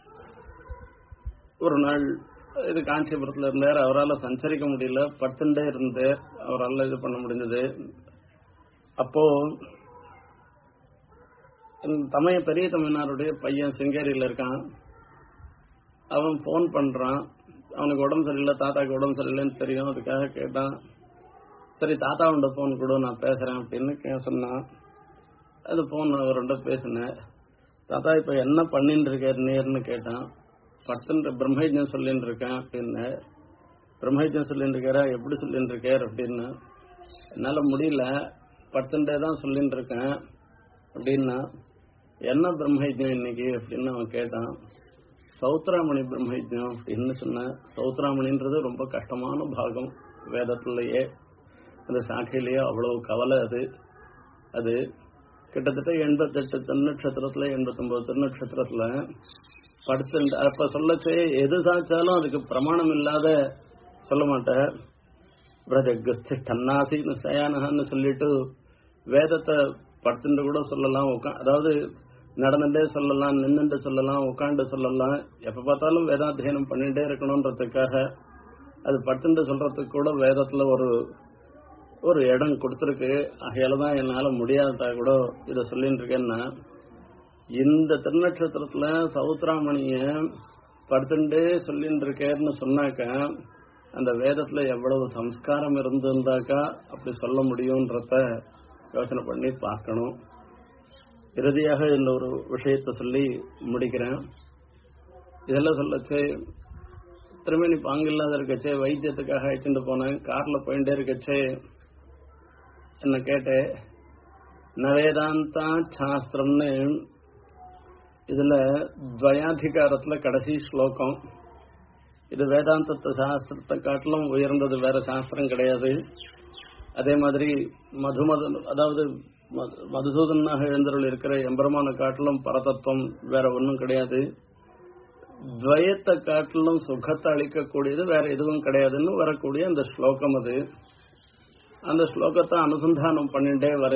Speaker 1: ஒரு நாள் இது காஞ்சிபுரத்துல இருந்தார் அவரால் சஞ்சரிக்க முடியல படுத்துட்டே இருந்து அவரால் இது பண்ண முடிஞ்சது அப்போ இந்த தமைய பெரிய தமையனாருடைய பையன் சிங்கேரியில இருக்கான் அவன் ஃபோன் பண்றான் அவனுக்கு உடம்பு சரியில்லை தாத்தாக்கு உடம்பு சரியில்லைன்னு தெரியும் அதுக்காக கேட்டான் சரி தாத்தா உண்ட போன் கொடு நான் பேசுறேன் அப்படின்னு கே- சொன்னான் அது போன் அவர்கிட்ட பேசினேன் தாத்தா இப்ப என்ன பண்ணிட்டு இருக்காரு நேர்னு கேட்டான் பத்துன்ற பிரம்மயஜம் சொல்லிட்டு இருக்கேன் அப்படின்னு பிரம்மயஜம் சொல்லிட்டு இருக்காரா எப்படி சொல்லிட்டு இருக்கார் அப்படின்னு என்னால முடியல பத்துண்டே தான் சொல்லிட்டு இருக்கேன் அப்படின்னா என்ன பிரம்மயஜம் இன்னைக்கு அப்படின்னு அவன் கேட்டான் சௌத்ராமணி பிரம்மயஜம் அப்படின்னு சொன்னேன் சௌத்ராமணின்றது ரொம்ப கஷ்டமான பாகம் வேதத்திலேயே அந்த சாக்கையிலேயே அவ்வளவு கவலை அது அது கிட்டத்தட்ட எண்பத்தெட்டு திருநட்சத்திரத்துல எண்பத்தொன்பது திருநட்சத்திரத்துல படுத்து அப்ப சொல்லச்சே எது சாச்சாலும் அதுக்கு பிரமாணம் இல்லாத சொல்ல மாட்டேன் பிரஜகஸ்தி தன்னாசின்னு சயானகன்னு சொல்லிட்டு வேதத்தை படுத்துட்டு கூட சொல்லலாம் உக்கா அதாவது நடந்துட்டே சொல்லலாம் நின்னுட்டு சொல்லலாம் உட்காந்து சொல்லலாம் எப்ப பார்த்தாலும் வேதாத்தியனம் பண்ணிட்டே இருக்கணும்ன்றதுக்காக அது படுத்துட்டு சொல்றதுக்கு கூட வேதத்துல ஒரு ஒரு இடம் கொடுத்துருக்கு ஆகையால தான் என்னால முடியாததா கூட இத சொல்லிட்டு இருக்கேன்னா இந்த திருநட்சத்திரத்துல சௌத்ராமணிய படுத்துட்டே சொல்லிட்டு இருக்கேன்னு சொன்னாக்க அந்த வேதத்துல எவ்வளவு சம்ஸ்காரம் இருந்திருந்தாக்கா அப்படி சொல்ல முடியும்ன்றத யோசனை பண்ணி பார்க்கணும் இறுதியாக இந்த ஒரு விஷயத்த சொல்லி முடிக்கிறேன் இதெல்லாம் சொல்லச்சே திருமணி பாங்கில்லாத இருக்கச்சே வைத்தியத்துக்காக அழைச்சிட்டு போனேன் கார்ல போயிட்டே இருக்கச்சே என்ன கேட்டேன் நவேதாந்தா சாஸ்திரம்னு இதுல துவயாதிகாரத்துல கடைசி ஸ்லோகம் இது வேதாந்தத்தை சாஸ்திரத்தை காட்டிலும் உயர்ந்தது வேற சாஸ்திரம் கிடையாது அதே மாதிரி மதுமத அதாவது மது- மதுசூதனாக எழுந்தருள் இருக்கிற எம்பெருமான காட்டிலும் பரதத்துவம் வேற ஒன்றும் கிடையாது துவயத்தை காட்டிலும் சுகத்தை அளிக்கக்கூடியது வேற எதுவும் கிடையாதுன்னு வரக்கூடிய அந்த ஸ்லோகம் அது அந்த ஸ்லோகத்தை அனுசந்தானம் பண்ணிட்டே வர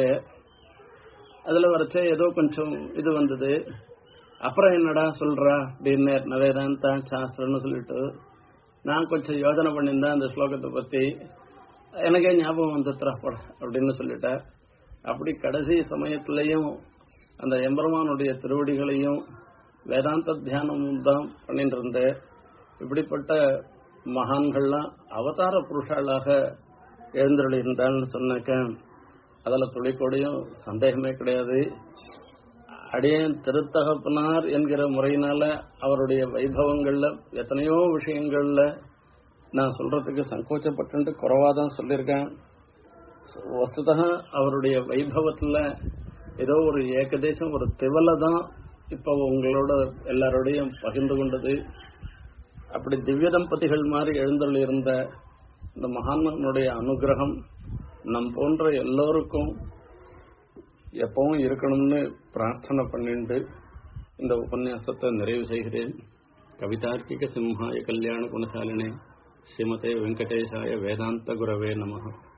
Speaker 1: அதுல வரச்சே ஏதோ கொஞ்சம் இது வந்தது அப்புறம் என்னடா சொல்றா அப்படின்னு நவேதாந்தா சாஸ்திரம்னு சொல்லிட்டு நான் கொஞ்சம் யோசனை பண்ணியிருந்தேன் அந்த ஸ்லோகத்தை பத்தி எனக்கே ஞாபகம் வந்துத்துறா போட அப்படின்னு சொல்லிட்டேன் அப்படி கடைசி சமயத்திலையும் அந்த எம்பெருமானுடைய திருவடிகளையும் வேதாந்த தியானமும் தான் பண்ணிட்டு இருந்தேன் இப்படிப்பட்ட மகான்கள்லாம் அவதார புருஷாளாக எழுந்தருளி இருந்தான்னு சொன்னாக்க அதுல துளிக்கூடையும் சந்தேகமே கிடையாது அடியேன் திருத்தகப்பனார் என்கிற முறையினால அவருடைய வைபவங்கள்ல எத்தனையோ விஷயங்கள்ல நான் சொல்றதுக்கு சங்கோச்சப்பட்டு குறைவாதான் சொல்லியிருக்கேன் வஸ்துதா அவருடைய வைபவத்துல ஏதோ ஒரு ஏகதேசம் ஒரு திவலை தான் இப்ப உங்களோட எல்லாரோடையும் பகிர்ந்து கொண்டது அப்படி திவ்ய தம்பதிகள் மாதிரி எழுந்தருள் இருந்த இந்த மகான்களுடைய அனுகிரகம் நம் போன்ற எல்லோருக்கும் எப்பவும் இருக்கணும்னு பிரார்த்தனை பண்ணிட்டு இந்த உபன்யாசத்தை நிறைவு செய்கிறேன் கவிதார்க்கிக சிம்ஹாய கல்யாண குணசாலினே ஸ்ரீமதே வெங்கடேசாய வேதாந்த குரவே நமः